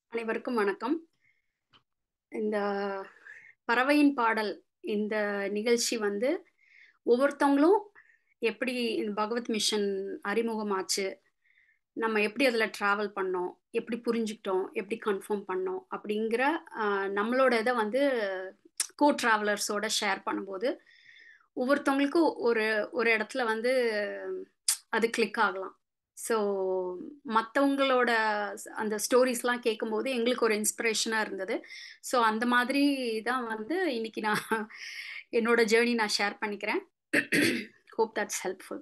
அனைவருக்கும் வணக்கம் இந்த பறவையின் பாடல் இந்த நிகழ்ச்சி வந்து ஒவ்வொருத்தவங்களும் எப்படி இந்த பகவத் மிஷன் அறிமுகமாச்சு நம்ம எப்படி அதில் ட்ராவல் பண்ணோம் எப்படி புரிஞ்சுக்கிட்டோம் எப்படி கன்ஃபார்ம் பண்ணோம் அப்படிங்கிற ஆஹ், நம்மளோட இதை வந்து கோ ட்ராவலர்ஸோட ஷேர் பண்ணும்போது ஒவ்வொருத்தவங்களுக்கும் ஒரு ஒரு இடத்துல வந்து அது கிளிக் ஆகலாம் ஸோ மற்றவங்களோட அந்த ஸ்டோரிஸ்லாம் கேட்கும்போது எங்களுக்கு ஒரு இன்ஸ்பிரேஷனாக இருந்தது ஸோ அந்த மாதிரி தான் வந்து இன்னைக்கு நான் என்னோட ஜேர்னி நான் ஷேர் பண்ணிக்கிறேன் ஹோப் தட்ஸ் ஹெல்ப்ஃபுல்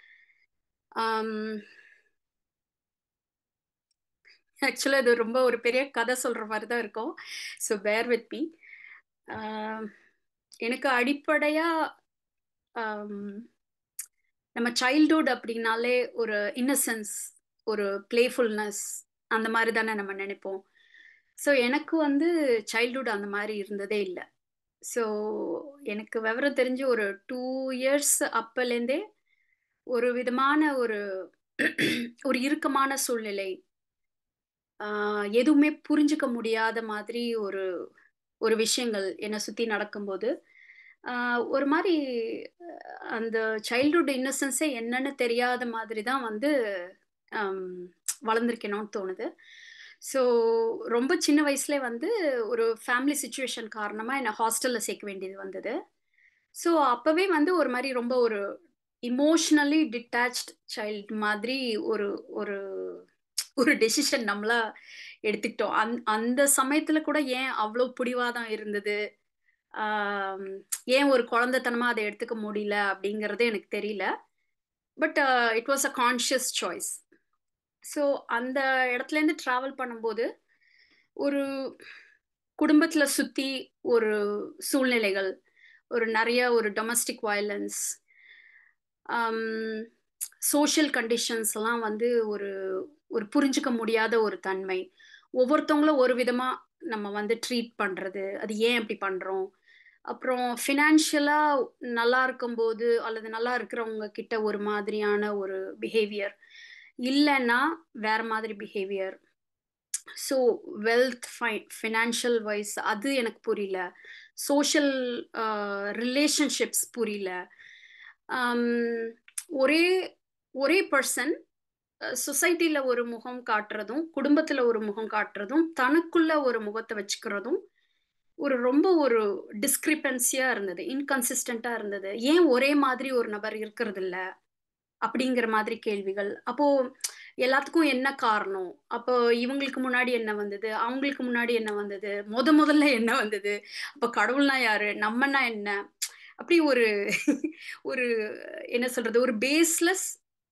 ஆக்சுவலாக இது ரொம்ப ஒரு பெரிய கதை சொல்கிற மாதிரி தான் இருக்கும் ஸோ பேர் வித் மீ எனக்கு அடிப்படையாக நம்ம சைல்டுஹுட் அப்படின்னாலே ஒரு இன்னசென்ஸ் ஒரு பிளேஃபுல்னஸ் அந்த மாதிரி தானே நம்ம நினைப்போம் ஸோ எனக்கு வந்து சைல்டுஹுட் அந்த மாதிரி இருந்ததே இல்லை ஸோ எனக்கு விவரம் தெரிஞ்சு ஒரு டூ இயர்ஸ் அப்பலேருந்தே ஒரு விதமான ஒரு ஒரு இறுக்கமான சூழ்நிலை ஆஹ் எதுவுமே புரிஞ்சுக்க முடியாத மாதிரி ஒரு ஒரு விஷயங்கள் என்னை சுற்றி நடக்கும்போது ஆஹ் ஒரு மாதிரி அஹ் அந்த சைல்டுஹுட் இன்னசென்ஸே என்னன்னு தெரியாத மாதிரி தான் வந்து ஆம், வளர்ந்திருக்கணும்னு தோணுது ஸோ ரொம்ப சின்ன வயசுல வந்து ஒரு ஃபேமிலி சுச்சுவேஷன் காரணமாக என்னை ஹாஸ்டலில் சேர்க்க வேண்டியது வந்தது ஸோ அப்போவே வந்து ஒரு மாதிரி ரொம்ப ஒரு இமோஷ்னலி டிட்டாச்ட் சைல்டு மாதிரி ஒரு ஒரு ஒரு டெசிஷன் நம்மளா எடுத்துக்கிட்டோம் அந் அந்த சமயத்துல கூட ஏன் அவ்வளோ பிடிவாதம் இருந்தது ஆம், ஏன் ஒரு குழந்தைத்தனமா அதை எடுத்துக்க முடியல அப்படிங்கிறது எனக்கு தெரியல but it was a conscious choice so அந்த இடத்துல இருந்து ட்ராவல் பண்ணும்போது ஒரு குடும்பத்துல சுத்தி ஒரு சூழ்நிலைகள் ஒரு நிறைய ஒரு டொமஸ்டிக் வயலன்ஸ் சோஷியல் கண்டிஷன்ஸ் எல்லாம் வந்து ஒரு ஒரு புரிஞ்சுக்க முடியாத ஒரு தன்மை ஒவ்வொருத்தவங்களும் ஒரு விதமா நம்ம வந்து ட்ரீட் பண்றது அது ஏன் அப்படி பண்றோம் அப்புறம் ஃபினான்ஷியலா நல்லா இருக்கும்போது அல்லது நல்லா இருக்கிறவங்க கிட்ட ஒரு மாதிரியான ஒரு பிஹேவியர் இல்லைன்னா வேற மாதிரி பிஹேவியர் ஸோ வெல்த் ஃபை ஃபினான்ஷியல் வைஸ் அது எனக்கு புரியல சோஷியல் ரிலேஷன்ஷிப்ஸ் புரியல ஆம், ஒரே ஒரே பர்சன் சொசைட்டில ஒரு முகம் காட்டுறதும் குடும்பத்துல ஒரு முகம் காட்டுறதும் தனக்குள்ள ஒரு முகத்தை வச்சுக்கிறதும் ஒரு ரொம்ப ஒரு டிஸ்கிரிப்பன்சியா இருந்தது இன்கன்சிஸ்டண்டா இருந்தது ஏன் ஒரே மாதிரி ஒரு நபர் இருக்கிறது இல்ல அப்படிங்கிற மாதிரி கேள்விகள் அப்போ எல்லாத்துக்கும் என்ன காரணம் அப்போ இவங்களுக்கு முன்னாடி என்ன வந்தது அவங்களுக்கு முன்னாடி என்ன வந்தது முத முதல்ல என்ன வந்தது அப்போ கடவுள்னா யாரு நம்மனா என்ன அப்படி ஒரு ஒரு என்ன சொல்றது ஒரு பேஸ்லெஸ்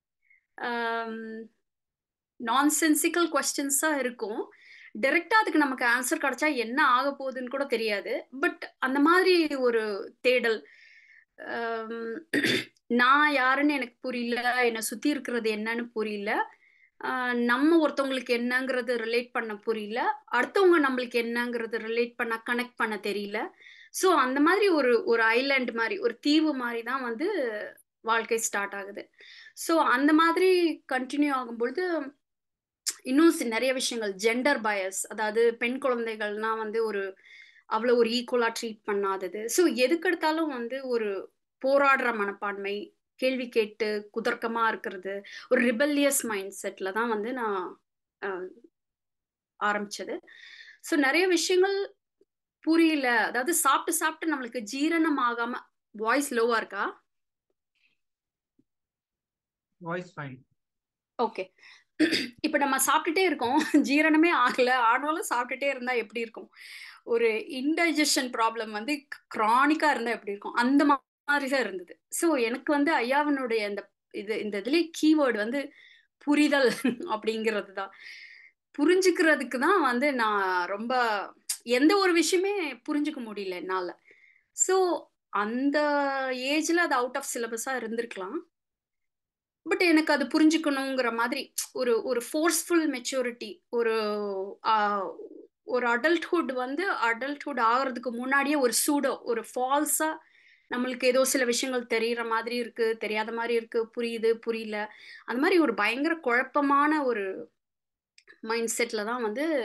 நான்சென்சிக்கல் கொஸ்டின்ஸா இருக்கும் டைரக்டா அதுக்கு நமக்கு ஆன்சர் கிடைச்சா என்ன ஆக போகுதுன்னு கூட தெரியாது பட் அந்த மாதிரி ஒரு தேடல் ஆம், நான் யாருன்னு எனக்கு புரியல என்னை சுத்தி இருக்கிறது என்னன்னு புரியல ஆஹ் நம்ம ஒருத்தவங்களுக்கு என்னங்கிறது ரிலேட் பண்ண புரியல அடுத்தவங்க நம்மளுக்கு என்னங்கிறது ரிலேட் பண்ண கனெக்ட் பண்ண தெரியல ஸோ அந்த மாதிரி ஒரு ஒரு ஐலாண்ட் மாதிரி ஒரு தீவு மாதிரி தான் வந்து வாழ்க்கை ஸ்டார்ட் ஆகுது ஸோ அந்த மாதிரி கண்டினியூ ஆகும்பொழுது இன்னும் சி- நிறைய விஷயங்கள் ஜெண்டர் பயஸ் அதாவது பெண் குழந்தைகள்னா வந்து ஒரு அவ்வளோ ஒரு ஈக்குவலா ட்ரீட் பண்ணாதது ஸோ எதுக்கெடுத்தாலும் வந்து ஒரு போராடுற மனப்பான்மை கேள்வி கேட்டு குதர்க்கமா இருக்கிறது ஒரு ரிபல்லியஸ் மைண்ட் செட்ல தான் வந்து நான் அஹ், ஆரம்பிச்சது ஸோ நிறைய விஷயங்கள் புரியல அதாவது சாப்பிட்டு சாப்பிட்டு நம்மளுக்கு ஜீரணம் ஆகாம வாய்ஸ் லோவா இருக்கா வாய்ஸ் ஃபைன் ஓகே இப்ப நம்ம சாப்பிட்டுட்டே இருக்கோம் ஜீரணமே ஆகல ஆனாலும் சாப்பிட்டுட்டே இருந்தா எப்படி இருக்கும் ஒரு இன்டைஜஷன் ப்ராப்ளம் வந்து கிரானிக்கா இருந்தா எப்படி இருக்கும் அந்த மாதிரி தான் இருந்தது ஸோ எனக்கு வந்து ஐயாவினுடைய இந்த இது இந்த இதுலயே கீவேர்டு வந்து புரிதல் அப்படிங்கிறது தான் புரிஞ்சுக்கிறதுக்கு தான் வந்து நான் ரொம்ப எந்த ஒரு விஷயமே புரிஞ்சுக்க முடியல என்னால ஸோ அந்த ஏஜ்ல அது அவுட் ஆஃப் சிலபஸா இருந்திருக்கலாம் பட் எனக்கு அது புரிஞ்சுக்கணுங்கிற மாதிரி ஒரு ஒரு ஃபோர்ஸ்ஃபுல் மெச்சூரிட்டி ஒரு ஆஹ், ஒரு அடல்ட்ஹுட் வந்து அடல்ட்ஹுட் ஆகிறதுக்கு முன்னாடியே ஒரு சூடோ ஒரு ஃபால்ஸா நம்மளுக்கு ஏதோ சில விஷயங்கள் தெரியற மாதிரி இருக்கு தெரியாத மாதிரி இருக்கு புரியுது புரியல அந்த மாதிரி ஒரு பயங்கர குழப்பமான ஒரு மைண்ட் செட்ல தான் வந்து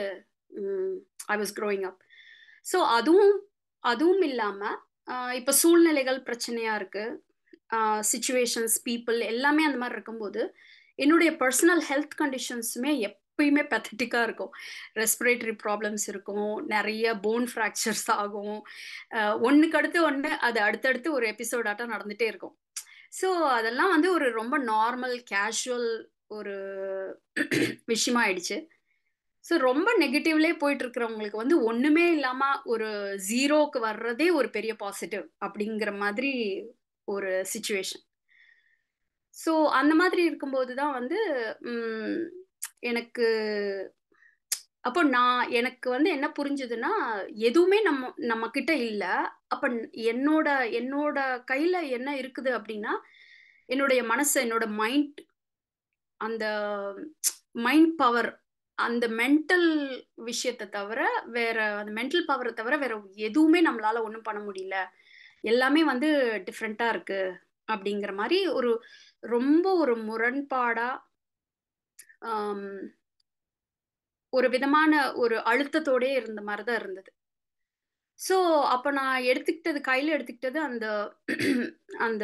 I was growing up so அதுவும் அதுவும் இல்லாமல் இப்போ சூழ்நிலைகள் பிரச்சனையாக இருக்குது சுச்சுவேஷன்ஸ் பீப்புள் எல்லாமே அந்த மாதிரி இருக்கும்போது என்னுடைய பர்சனல் ஹெல்த் கண்டிஷன்ஸுமே எப்பயுமே பெத்தட்டிக்காக இருக்கும் ரெஸ்பிரேட்டரி ப்ராப்ளம்ஸ் இருக்கும் நிறைய போன் ஃப்ராக்சர்ஸ் ஆகும் ஒன்றுக்கு அடுத்து ஒன்று அது அடுத்தடுத்து ஒரு எபிசோடாட்டம் நடந்துகிட்டே இருக்கும் ஸோ அதெல்லாம் வந்து ஒரு ரொம்ப நார்மல் கேஷுவல் ஒரு விஷயமா ஆயிடுச்சு ஸோ ரொம்ப நெகட்டிவ்லே போயிட்டு இருக்கிறவங்களுக்கு வந்து ஒன்றுமே இல்லாமல் ஒரு ஜீரோக்கு வர்றதே ஒரு பெரிய பாசிட்டிவ் அப்படிங்கிற மாதிரி ஒரு சுச்சுவேஷன் ஸோ அந்த மாதிரி இருக்கும்போது தான் வந்து எனக்கு அப்போ நான் எனக்கு வந்து என்ன புரிஞ்சுதுன்னா எதுவுமே நம்ம நம்ம கிட்ட இல்லை அப்போ என்னோட என்னோட கையில் என்ன இருக்குது அப்படின்னா என்னுடைய மனசு என்னோட மைண்ட் அந்த மைண்ட் பவர் அந்த மென்டல் விஷயத்தை தவிர வேற அந்த மென்டல் பவரை தவிர வேற எதுவுமே நம்மளால ஒன்றும் பண்ண முடியல எல்லாமே வந்து டிஃப்ரெண்டா இருக்கு அப்படிங்கிற மாதிரி ஒரு ரொம்ப ஒரு முரண்பாடா ஒரு விதமான ஒரு அழுத்தத்தோடே இருந்த மாதிரி தான் இருந்தது ஸோ அப்போ நான் எடுத்துக்கிட்டது கையில் எடுத்துக்கிட்டது அந்த அந்த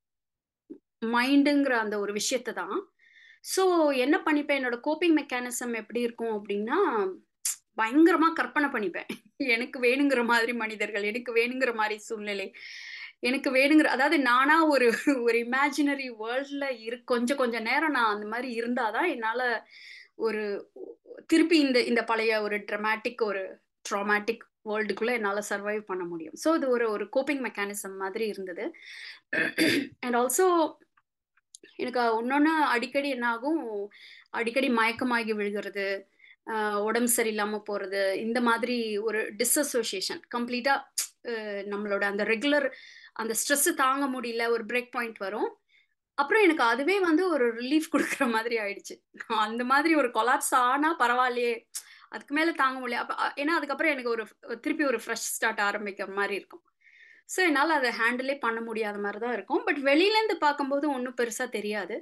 மைண்டுங்கிற அந்த ஒரு விஷயத்தை தான் ஸோ என்ன பண்ணிப்பேன் என்னோட கோப்பிங் மெக்கானிசம் எப்படி இருக்கும் அப்படின்னா பயங்கரமாக கற்பனை பண்ணிப்பேன் எனக்கு வேணுங்கிற மாதிரி மனிதர்கள் எனக்கு வேணுங்கிற மாதிரி சூழ்நிலை எனக்கு வேணுங்கிற அதாவது நானா ஒரு ஒரு இமேஜினரி வேர்ல்டில் இரு கொஞ்சம் கொஞ்சம் நேரம் நான் அந்த மாதிரி இருந்தாதான் என்னால் ஒரு திருப்பி இந்த இந்த பழைய ஒரு ட்ரமாட்டிக் ஒரு ட்ராமேட்டிக் வேர்ல்டுக்குள்ளே என்னால் சர்வைவ் பண்ண முடியும் ஸோ இது ஒரு ஒரு கோப்பிங் மெக்கானிசம் மாதிரி இருந்தது அண்ட் ஆல்சோ எனக்கு ஒன்னொன்று அடிக்கடி என்ன ஆகும் அடிக்கடி மயக்கமாகி விழுகிறது உடம்பு சரியில்லாமல் போகிறது இந்த மாதிரி ஒரு டிஸ்அசோசியேஷன் கம்ப்ளீட்டாக நம்மளோட அந்த ரெகுலர் அந்த ஸ்ட்ரெஸ்ஸு தாங்க முடியல ஒரு பிரேக் பாயிண்ட் வரும் அப்புறம் எனக்கு அதுவே வந்து ஒரு ரிலீஃப் கொடுக்குற மாதிரி ஆயிடுச்சு அந்த மாதிரி ஒரு கொலாப்ஸ் ஆனால் பரவாயில்லையே அதுக்கு மேலே தாங்க முடியல அப்போ ஏன்னா அதுக்கப்புறம் எனக்கு ஒரு திருப்பி ஒரு ஃப்ரெஷ் ஸ்டார்ட் ஆரம்பிக்கிற மாதிரி இருக்கும் ஸோ என்னால் அதை ஹேண்டிலே பண்ண முடியாத மாதிரி தான் இருக்கும் பட் வெளியிலேருந்து பார்க்கும்போது ஒன்றும் பெருசாக தெரியாது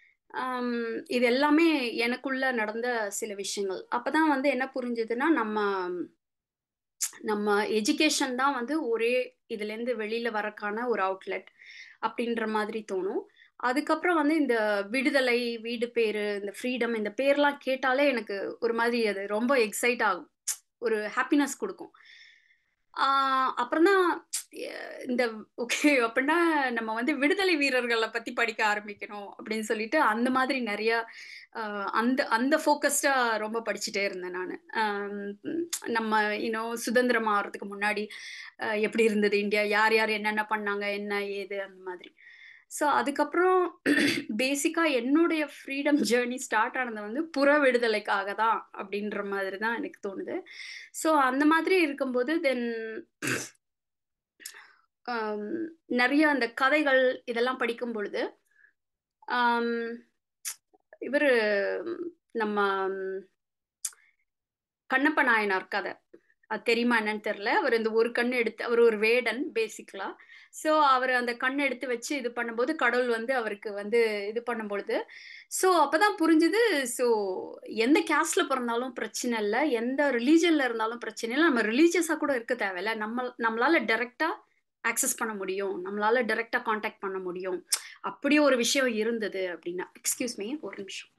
இது எல்லாமே எனக்குள்ள நடந்த சில விஷயங்கள் அப்போ தான் வந்து என்ன புரிஞ்சுதுன்னா நம்ம நம்ம எஜுகேஷன் தான் வந்து ஒரே இதுலேருந்து வெளியில் வரக்கான ஒரு அவுட்லெட் அப்படின்ற மாதிரி தோணும் அதுக்கப்புறம் வந்து இந்த விடுதலை வீடு பேரு இந்த ஃப்ரீடம் இந்த பேர்லாம் கேட்டாலே எனக்கு ஒரு மாதிரி அது ரொம்ப எக்ஸைட் ஆகும் ஒரு ஹாப்பினஸ் கொடுக்கும் அப்புறம் தான் இந்த ஓகே அப்படின்னா நம்ம வந்து விடுதலை வீரர்களை பத்தி படிக்க ஆரம்பிக்கணும் அப்படின்னு சொல்லிட்டு அந்த மாதிரி நிறைய அந்த அந்த ஃபோக்கஸ்டா ரொம்ப படிச்சுட்டே இருந்தேன் நான் நம்ம இன்னும் சுதந்திரம் ஆகிறதுக்கு முன்னாடி எப்படி இருந்தது இந்தியா யார் யார் என்னென்ன பண்ணாங்க என்ன ஏது அந்த மாதிரி ஸோ அதுக்கப்புறம் பேசிக்காக என்னுடைய ஃப்ரீடம் ஜேர்னி ஸ்டார்ட் ஆனது வந்து புற விடுதலைக்காக தான் அப்படின்ற மாதிரி தான் எனக்கு தோணுது ஸோ அந்த மாதிரி இருக்கும்போது தென் நிறைய அந்த கதைகள் இதெல்லாம் படிக்கும் பொழுது இவர் நம்ம கண்ணப்ப நாயனார் கதை அது தெரியுமா என்னன்னு தெரில அவர் இந்த ஒரு கண் எடுத்து அவர் ஒரு வேடன் பேசிக்கலா ஸோ அவர் அந்த கண் எடுத்து வச்சு இது பண்ணும்போது கடவுள் வந்து அவருக்கு வந்து இது பண்ணும்பொழுது ஸோ அப்போதான் புரிஞ்சுது ஸோ எந்த கேஸ்ட்ல பிறந்தாலும் பிரச்சனை இல்லை எந்த ரிலீஜன்ல இருந்தாலும் பிரச்சனை இல்லை நம்ம ரிலீஜியஸாக கூட இருக்க தேவையில்ல நம்ம நம்மளால டைரக்டா ஆக்சஸ் பண்ண முடியும் நம்மளால டைரக்டா காண்டாக்ட் பண்ண முடியும் அப்படி ஒரு விஷயம் இருந்தது அப்படின்னா எக்ஸ்கியூஸ் மீ ஒரு நிமிஷம்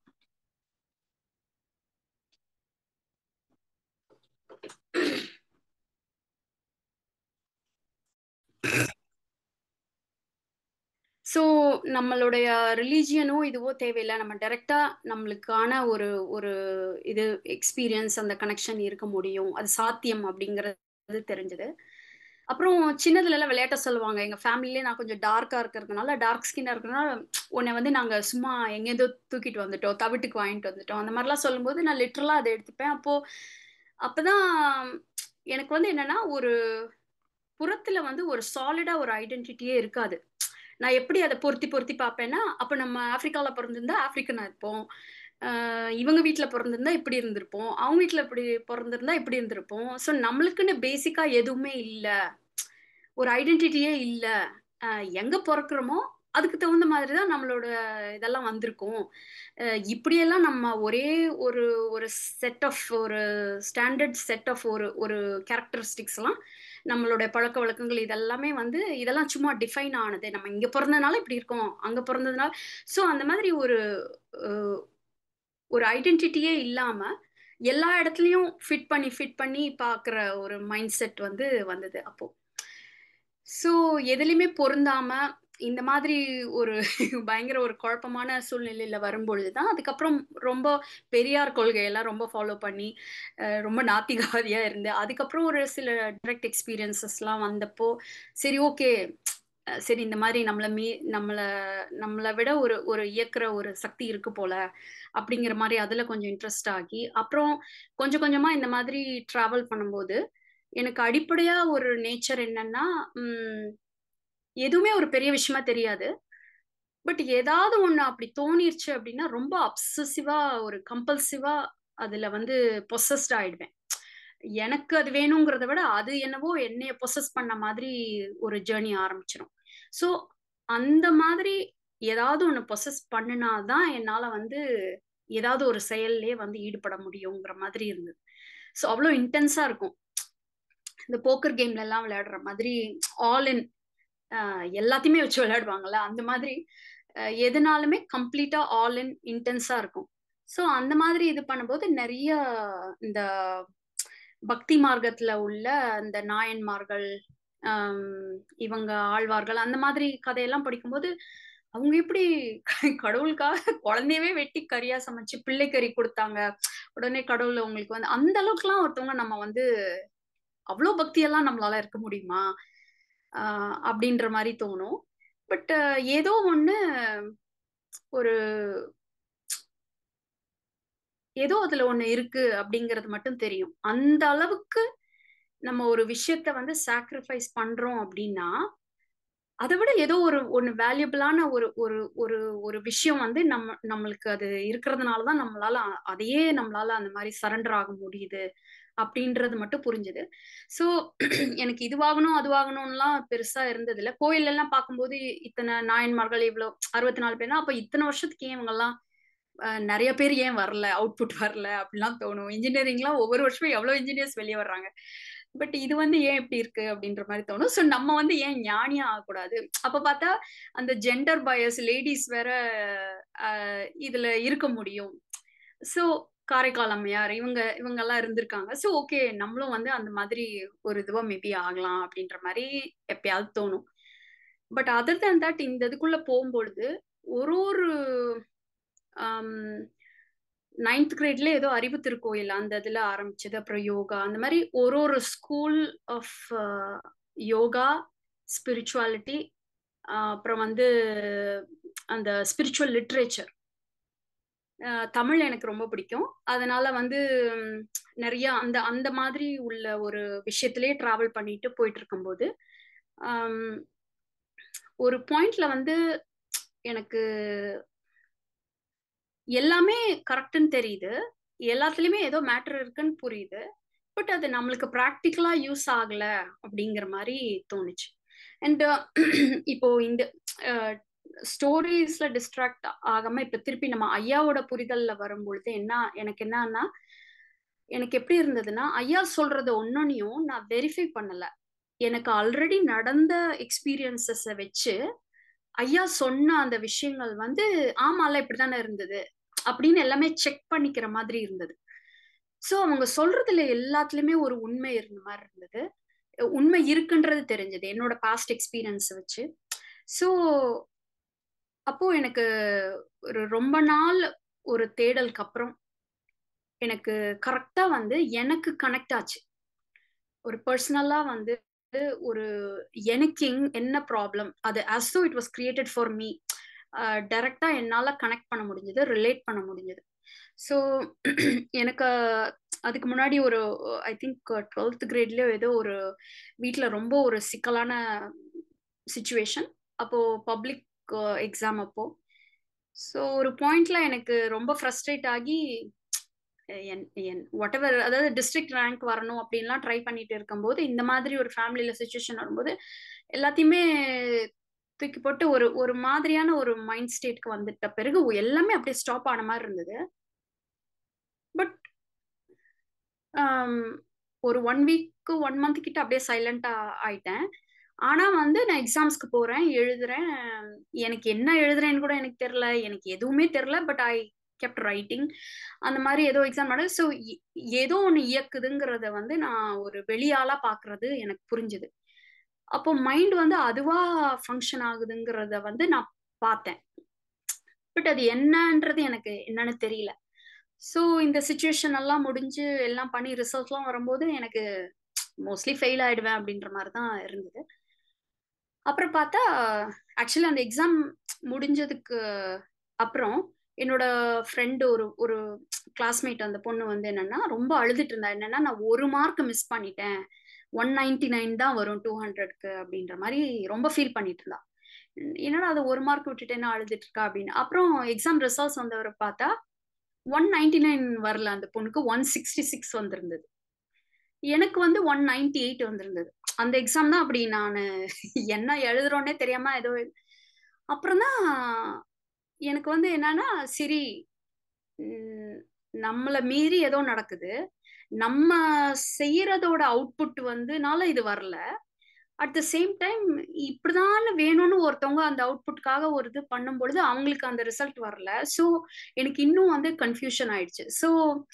ஸோ நம்மளுடைய ரிலீஜியனோ இதுவோ தேவையில்லை நம்ம டைரெக்டா நம்மளுக்கான ஒரு ஒரு இது எக்ஸ்பீரியன்ஸ் அந்த கனெக்ஷன் இருக்க முடியும் அது சாத்தியம் அப்படிங்கிறது தெரிஞ்சது அப்புறம் சின்னதுலலாம் விளையாட்ட சொல்லுவாங்க எங்கள் ஃபேமிலியிலே நான் கொஞ்சம் டார்க்காக இருக்கிறதுனால டார்க் ஸ்கின்னாக இருக்கிறதுனால உன்னை வந்து நாங்கள் சும்மா எங்கேருந்தோ தூக்கிட்டு வந்துட்டோம் தவிட்டுக்கு வாங்கிட்டு வந்துட்டோம் அந்த மாதிரிலாம் சொல்லும்போது நான் லிட்ரலாக அதை எடுத்துப்பேன் அப்போது அப்போ தான் எனக்கு வந்து என்னென்னா ஒரு புறத்தில் வந்து ஒரு சாலிடாக ஒரு ஐடென்டிட்டியே இருக்காது நான் எப்படி அதை பொருத்தி பொருத்தி பார்ப்பேன்னா அப்போ நம்ம ஆஃப்ரிக்காவில் பிறந்திருந்தா ஆஃப்ரிக்கனாக இருப்போம் இவங்க வீட்டில் பிறந்திருந்தா இப்படி இருந்திருப்போம் அவங்க வீட்டில் இப்படி பிறந்திருந்தா இப்படி இருந்திருப்போம் ஸோ நம்மளுக்குன்னு பேசிக்காக எதுவுமே இல்லை ஒரு ஐடென்டிட்டியே இல்லை எங்கே பிறக்கிறோமோ அதுக்கு தகுந்த மாதிரி தான் நம்மளோட இதெல்லாம் வந்திருக்கும் இப்படியெல்லாம் நம்ம ஒரே ஒரு ஒரு செட் ஆஃப் ஒரு ஸ்டாண்டர்ட் செட் ஆஃப் ஒரு ஒரு கேரக்டரிஸ்டிக்ஸ்லாம் நம்மளோட பழக்க வழக்கங்கள் இதெல்லாமே வந்து இதெல்லாம் சும்மா டிஃபைன் ஆனது நம்ம இங்கே பிறந்ததுனால இப்படி இருக்கோம் அங்கே பிறந்ததுனால ஸோ அந்த மாதிரி ஒரு ஒரு ஐடென்டிட்டியே இல்லாமல் எல்லா இடத்துலையும் ஃபிட் பண்ணி ஃபிட் பண்ணி பார்க்குற ஒரு மைண்ட் செட் வந்து வந்தது அப்போ ஸோ எதுலையுமே பொருந்தாம இந்த மாதிரி ஒரு பயங்கர ஒரு குழப்பமான சூழ்நிலையில வரும்பொழுது தான் அதுக்கப்புறம் ரொம்ப பெரியார் கொள்கையெல்லாம் ரொம்ப ஃபாலோ பண்ணி ரொம்ப நாத்திகவாதியா இருந்து அதுக்கப்புறம் ஒரு சில டைரக்ட் எக்ஸ்பீரியன்சஸ்லாம் வந்தப்போ சரி ஓகே சரி இந்த மாதிரி நம்மளை மீ நம்மளை நம்மளை விட ஒரு ஒரு இயக்குற ஒரு சக்தி இருக்கு போல அப்படிங்கிற மாதிரி அதில் கொஞ்சம் இன்ட்ரெஸ்ட் ஆகி அப்புறம் கொஞ்சம் கொஞ்சமாக இந்த மாதிரி ட்ராவல் பண்ணும்போது எனக்கு அடிப்படையாக ஒரு நேச்சர் என்னன்னா எதுவுமே ஒரு பெரிய விஷயமா தெரியாது பட் ஏதாவது ஒன்று அப்படி தோணிருச்சு அப்படின்னா ரொம்ப அப்சசிவா ஒரு கம்பல்சிவா அதுல வந்து பொசஸ்ட் ஆயிடுவேன் எனக்கு அது வேணுங்கிறத விட அது என்னவோ என்னைய பொசஸ் பண்ண மாதிரி ஒரு ஜேர்னி ஆரம்பிச்சிடும் ஸோ அந்த மாதிரி ஏதாவது ஒன்று பொசஸ் பண்ணினாதான் என்னால் வந்து ஏதாவது ஒரு செயல்லே வந்து ஈடுபட முடியுங்கிற மாதிரி இருந்தது ஸோ அவ்வளோ இன்டென்ஸாக இருக்கும் இந்த போக்கர் கேம்ல எல்லாம் விளையாடுற மாதிரி ஆல் இன் எல்லாத்தையுமே வச்சு விளையாடுவாங்கல்ல அந்த மாதிரி எதுனாலுமே கம்ப்ளீட்டா ஆல் இன் இன்டென்ஸா இருக்கும் ஸோ அந்த மாதிரி இது பண்ணும்போது நிறைய இந்த பக்தி மார்க்கத்துல உள்ள இந்த நாயன்மார்கள் இவங்க ஆழ்வார்கள் அந்த மாதிரி கதையெல்லாம் படிக்கும்போது அவங்க எப்படி கடவுளுக்காக குழந்தையவே வெட்டி கறியா சமைச்சு பிள்ளை கறி கொடுத்தாங்க உடனே கடவுள் உங்களுக்கு வந்து அந்த அளவுக்குலாம் ஒருத்தவங்க நம்ம வந்து அவ்வளோ பக்தியெல்லாம் நம்மளால இருக்க முடியுமா அப்படின்ற மாதிரி தோணும் பட் ஏதோ ஒன்று ஒரு ஏதோ அதுல ஒண்ணு இருக்கு அப்படிங்கிறது மட்டும் தெரியும் அந்த அளவுக்கு நம்ம ஒரு விஷயத்த வந்து சாக்ரிஃபைஸ் பண்றோம் அப்படின்னா அதை விட ஏதோ ஒரு ஒன்று வேல்யூபிளான ஒரு ஒரு ஒரு ஒரு விஷயம் வந்து நம்ம நம்மளுக்கு அது இருக்கிறதுனால தான் நம்மளால அதையே நம்மளால அந்த மாதிரி சரண்டர் ஆக முடியுது அப்படின்றது மட்டும் புரிஞ்சுது ஸோ எனக்கு இதுவாகணும் அதுவாகணும்லாம் பெருசா இருந்தது இல்லை கோயில் எல்லாம் பார்க்கும்போது இத்தனை நாயன்மார்கள் இவ்வளோ அறுபத்தி நாலு பேர்னா அப்போ இத்தனை வருஷத்துக்கு ஏன் இவங்கெல்லாம் நிறைய பேர் ஏன் வரல அவுட்புட் வரல அப்படிலாம் தோணும் இன்ஜினியரிங்லாம் ஒவ்வொரு வருஷமும் எவ்வளோ இன்ஜினியர்ஸ் வெளியே வர்றாங்க பட் இது வந்து ஏன் இப்படி இருக்கு அப்படின்ற மாதிரி தோணும் ஸோ நம்ம வந்து ஏன் ஞானியா ஆகக்கூடாது அப்ப பார்த்தா அந்த ஜெண்டர் பயஸ் லேடிஸ் வேற இதுல இருக்க முடியும் ஸோ காரைக்கால் அம்மையார் இவங்க இவங்கெல்லாம் இருந்திருக்காங்க ஸோ ஓகே நம்மளும் வந்து அந்த மாதிரி ஒரு இதுவா மேபி ஆகலாம் அப்படின்ற மாதிரி எப்பயாவது தோணும் பட் அதர் தேன் தட் இந்த இதுக்குள்ள போகும்பொழுது ஒரு ஒரு நைன்த் கிரேட்ல ஏதோ அறிவு திருக்கோயில் அந்த இதுல ஆரம்பிச்சது அப்புறம் யோகா அந்த மாதிரி ஒரு ஒரு ஸ்கூல் ஆஃப் யோகா ஸ்பிரிச்சுவாலிட்டி அப்புறம் வந்து அந்த ஸ்பிரிச்சுவல் லிட்ரேச்சர் தமிழ் எனக்கு ரொம்ப பிடிக்கும் அதனால வந்து நிறைய அந்த அந்த மாதிரி உள்ள ஒரு விஷயத்திலேயே டிராவல் பண்ணிட்டு போயிட்டு இருக்கும்போது ஒரு பாயிண்ட்ல வந்து எனக்கு எல்லாமே கரெக்டுன்னு தெரியுது எல்லாத்துலயுமே ஏதோ மேட்டர் இருக்குன்னு புரியுது பட் அது நம்மளுக்கு ப்ராக்டிக்கலா யூஸ் ஆகல அப்படிங்கிற மாதிரி தோணுச்சு அண்ட் இப்போ இந்த ஸ்டோரிஸ்ல டிஸ்ட்ராக்ட் ஆகாம இப்ப திருப்பி நம்ம ஐயாவோட புரிதல்ல வரும்பொழுது என்ன எனக்கு என்னன்னா எனக்கு எப்படி இருந்ததுன்னா ஐயா சொல்றது ஒன்னொன்னையும் நான் வெரிஃபை பண்ணல எனக்கு ஆல்ரெடி நடந்த எக்ஸ்பீரியன்சஸ வச்சு ஐயா சொன்ன அந்த விஷயங்கள் வந்து ஆமால இப்படித்தானே இருந்தது அப்படின்னு எல்லாமே செக் பண்ணிக்கிற மாதிரி இருந்தது ஸோ அவங்க சொல்றதுல எல்லாத்துலயுமே ஒரு உண்மை இருந்த மாதிரி இருந்தது உண்மை இருக்குன்றது தெரிஞ்சது என்னோட பாஸ்ட் எக்ஸ்பீரியன்ஸ் வச்சு ஸோ அப்போ எனக்கு ஒரு ரொம்ப நாள் ஒரு தேடலுக்கு அப்புறம் எனக்கு கரெக்டா வந்து எனக்கு கனெக்ட் ஆச்சு ஒரு பர்சனலா வந்து ஒரு எனக்கு எங் என்ன ப்ராப்ளம் அது as though it was created for me டைரக்டா என்னால கனெக்ட் பண்ண முடிஞ்சது ரிலேட் பண்ண முடிஞ்சது ஸோ எனக்கு அதுக்கு முன்னாடி ஒரு ஐ திங்க் டுவெல்த் கிரேட்லயோ ஏதோ ஒரு வீட்டில் ரொம்ப ஒரு சிக்கலான சுச்சுவேஷன் அப்போ பப்ளிக் எக்ஸாம் அப்போ ஸோ ஒரு பாயிண்ட்ல எனக்கு ரொம்ப ஃப்ரஸ்ட்ரேட் ஆகி என் என் வாட் எவர் அதாவது டிஸ்ட்ரிக்ட் ரேங்க் வரணும் அப்படின்லாம் ட்ரை பண்ணிட்டு இருக்கும்போது இந்த மாதிரி ஒரு ஃபேமிலியில சுச்சுவேஷன் வரும்போது எல்லாத்தையுமே தூக்கி போட்டு ஒரு ஒரு மாதிரியான ஒரு மைண்ட் ஸ்டேட்க்கு வந்துட்ட பிறகு எல்லாமே அப்படியே ஸ்டாப் ஆன மாதிரி இருந்தது பட் ஒரு ஒன் வீக்கு ஒன் மந்த் கிட்ட அப்படியே சைலண்டா ஆயிட்டேன் ஆனா வந்து நான் எக்ஸாம்ஸ்க்கு போறேன் எழுதுறேன் எனக்கு என்ன எழுதுறேன்னு கூட எனக்கு தெரியல எனக்கு எதுவுமே தெரியல பட் ஐ கெப்ட் ரைட்டிங் அந்த மாதிரி ஏதோ எக்ஸாம் நட ஸோ ஏதோ ஒன்று இயக்குதுங்கிறத வந்து நான் ஒரு வெளியாளா பாக்குறது எனக்கு புரிஞ்சுது அப்போ மைண்ட் வந்து அதுவா ஃபங்க்ஷன் ஆகுதுங்கிறத வந்து நான் பார்த்தேன் பட் அது என்னன்றது எனக்கு என்னன்னு தெரியல ஸோ இந்த சுச்சுவேஷன் எல்லாம் முடிஞ்சு எல்லாம் பண்ணி ரிசல்ட்லாம் வரும்போது எனக்கு மோஸ்ட்லி ஃபெயில் ஆயிடுவேன் அப்படின்ற மாதிரி தான் இருந்தது அப்புறம் பார்த்தா ஆக்சுவலி அந்த எக்ஸாம் முடிஞ்சதுக்கு அப்புறம் என்னோட ஃப்ரெண்டு ஒரு ஒரு கிளாஸ்மேட் அந்த பொண்ணு வந்து என்னன்னா ரொம்ப அழுதுட்டு இருந்தா என்னன்னா நான் ஒரு மார்க் மிஸ் பண்ணிட்டேன் ஒன் நைன்டி நைன் தான் வரும் டூ ஹண்ட்ரட்க்கு அப்படின்ற மாதிரி ரொம்ப ஃபீல் பண்ணிட்டு இருந்தா என்னடா அது ஒரு மார்க் விட்டுட்டேன்னா அழுதுட்டு இருக்கா அப்படின்னு அப்புறம் எக்ஸாம் ரிசல்ட்ஸ் வந்தவரை பார்த்தா ஒன் நைன்டி நைன் வரல அந்த பொண்ணுக்கு ஒன் சிக்ஸ்டி சிக்ஸ் வந்திருந்தது எனக்கு வந்து ஒன் நைன்டி எயிட் வந்திருந்தது அந்த எக்ஸாம் தான் அப்படி நான் என்ன எழுதுறோன்னே தெரியாம ஏதோ அப்புறம் தான் எனக்கு வந்து என்னன்னா சரி நம்மளை மீறி ஏதோ நடக்குது நம்ம செய்யறதோட அவுட்புட் வந்துனால இது வரல அட் த சேம் டைம் இப்படிதான் வேணும்னு ஒருத்தவங்க அந்த அவுட்புட்காக ஒரு இது பண்ணும் பொழுது அவங்களுக்கு அந்த ரிசல்ட் வரல ஸோ எனக்கு இன்னும் வந்து கன்ஃபியூஷன் ஆயிடுச்சு ஸோ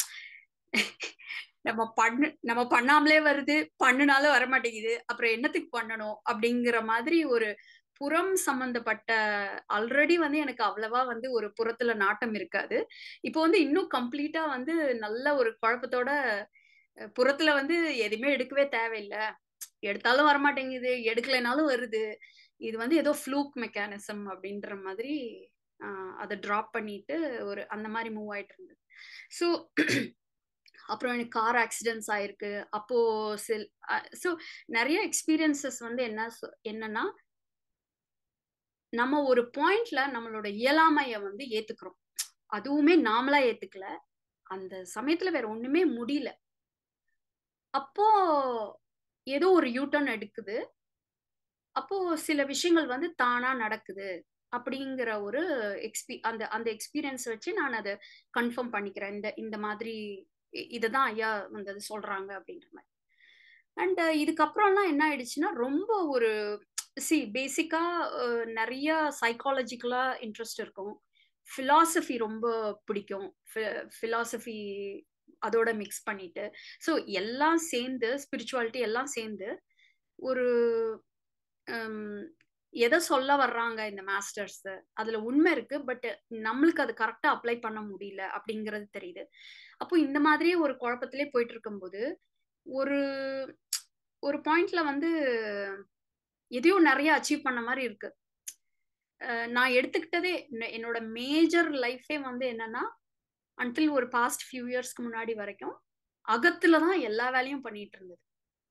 நம்ம பண்ணு நம்ம பண்ணாமலே வருது பண்ணுனாலும் வர மாட்டேங்குது அப்புறம் என்னத்துக்கு பண்ணணும் அப்படிங்கிற மாதிரி ஒரு புறம் சம்பந்தப்பட்ட ஆல்ரெடி வந்து எனக்கு அவ்வளவா வந்து ஒரு புறத்துல நாட்டம் இருக்காது இப்போ வந்து இன்னும் கம்ப்ளீட்டா வந்து நல்ல ஒரு குழப்பத்தோட புறத்துல வந்து எதுவுமே எடுக்கவே தேவையில்லை எடுத்தாலும் வரமாட்டேங்குது எடுக்கலைனாலும் வருது இது வந்து ஏதோ ஃப்ளூக் மெக்கானிசம் அப்படின்ற மாதிரி அதை ட்ராப் பண்ணிட்டு ஒரு அந்த மாதிரி மூவ் ஆயிட்டு இருந்தது ஸோ அப்புறம் எனக்கு கார் ஆக்சிடென்ட்ஸ் ஆயிருக்கு அப்போ சில் ஸோ நிறைய எக்ஸ்பீரியன்சஸ் வந்து என்ன என்னன்னா நம்ம ஒரு பாயிண்ட்ல நம்மளோட இயலாமைய வந்து ஏத்துக்கிறோம் அதுவுமே நாமளா ஏத்துக்கல அந்த சமயத்துல வேற ஒண்ணுமே முடியல அப்போ ஏதோ ஒரு யூட்டர்ன் எடுக்குது அப்போ சில விஷயங்கள் வந்து தானா நடக்குது அப்படிங்கிற ஒரு எக்ஸ்பீ அந்த அந்த எக்ஸ்பீரியன்ஸ் வச்சு நான் அதை கன்ஃபார்ம் பண்ணிக்கிறேன் இந்த இந்த மாதிரி இதுதான் ஐயா வந்தது சொல்றாங்க அப்படின்ற மாதிரி அண்ட் இதுக்கப்புறம்லாம் என்ன ஆயிடுச்சுன்னா ரொம்ப ஒரு சி பேசிக்கா நிறைய சைக்காலஜிக்கலா இன்ட்ரெஸ்ட் இருக்கும் ஃபிலாசபி ரொம்ப பிடிக்கும் ஃபிலாசபி அதோட மிக்ஸ் பண்ணிட்டு ஸோ எல்லாம் சேர்ந்து ஸ்பிரிச்சுவாலிட்டி எல்லாம் சேர்ந்து ஒரு எதை சொல்ல வர்றாங்க இந்த மாஸ்டர்ஸ் அதுல உண்மை இருக்கு பட் நம்மளுக்கு அது கரெக்டா அப்ளை பண்ண முடியல அப்படிங்கிறது தெரியுது அப்போ இந்த மாதிரியே ஒரு குழப்பத்திலே போயிட்டு இருக்கும்போது ஒரு ஒரு பாயிண்ட்ல வந்து எதையோ நிறைய அச்சீவ் பண்ண மாதிரி இருக்கு நான் எடுத்துக்கிட்டதே என்னோட மேஜர் லைஃபே வந்து என்னன்னா அன்டில் ஒரு பாஸ்ட் ஃபியூ இயர்ஸ்க்கு முன்னாடி வரைக்கும் அகத்துல தான் எல்லா வேலையும் பண்ணிட்டு இருந்தது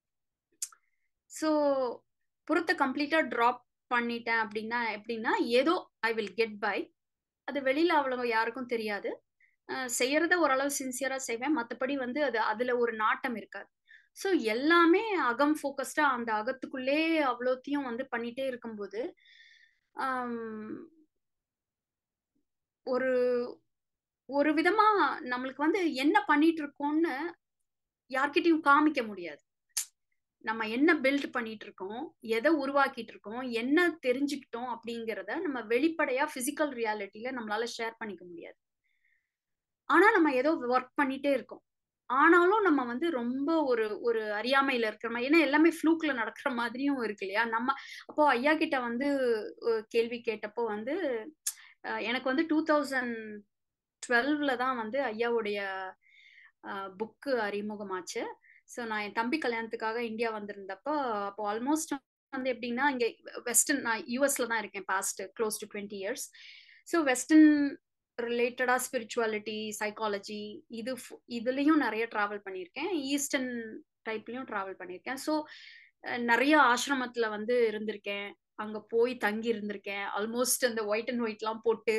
ஸோ புறத்தை கம்ப்ளீட்டா ட்ராப் பண்ணிட்டேன் அப்படின்னா எப்படின்னா ஏதோ ஐ வில் கெட் பை அது வெளியில அவ்வளவு யாருக்கும் தெரியாது செய்யறத ஓரளவு சின்சியரா செய்வேன் மற்றபடி வந்து அது அதுல ஒரு நாட்டம் இருக்காது ஸோ எல்லாமே அகம் ஃபோக்கஸ்டா அந்த அகத்துக்குள்ளே அவ்வளோத்தையும் வந்து பண்ணிட்டே இருக்கும்போது ஒரு ஒரு விதமா நம்மளுக்கு வந்து என்ன பண்ணிட்டு இருக்கோம்னு யார்கிட்டயும் காமிக்க முடியாது நம்ம என்ன பில்ட் பண்ணிட்டு இருக்கோம் எதை உருவாக்கிட்டு இருக்கோம் என்ன தெரிஞ்சுக்கிட்டோம் அப்படிங்கிறத நம்ம வெளிப்படையா பிசிக்கல் ரியாலிட்டியில நம்மளால ஷேர் பண்ணிக்க முடியாது ஆனா நம்ம ஏதோ ஒர்க் பண்ணிட்டே இருக்கோம் ஆனாலும் நம்ம வந்து ரொம்ப ஒரு ஒரு அறியாமையில இருக்கிற மாதிரி ஏன்னா எல்லாமே ஃப்ளூக்ல நடக்கிற மாதிரியும் இருக்கு இல்லையா நம்ம அப்போ ஐயா கிட்ட வந்து கேள்வி கேட்டப்போ வந்து எனக்கு வந்து டூ தௌசண்ட் டுவெல்வ்ல தான் வந்து ஐயாவுடைய புக்கு அறிமுகமாச்சு ஸோ நான் என் தம்பி கல்யாணத்துக்காக இந்தியா வந்திருந்தப்போ அப்போ ஆல்மோஸ்ட் வந்து எப்படின்னா இங்கே வெஸ்டர்ன் நான் யூஎஸ்ல தான் இருக்கேன் past close to twenty years so western ரிலேட்டடா ஸ்பிரிச்சுவாலிட்டி சைக்காலஜி இது இதுலயும் நிறைய டிராவல் பண்ணியிருக்கேன் ஈஸ்டர்ன் டைப்லயும் டிராவல் பண்ணியிருக்கேன் ஸோ நிறைய ஆசிரமத்துல வந்து இருந்திருக்கேன் அங்க போய் தங்கி இருந்திருக்கேன் ஆல்மோஸ்ட் அந்த ஒயிட் அண்ட் ஒயிட்லாம் போட்டு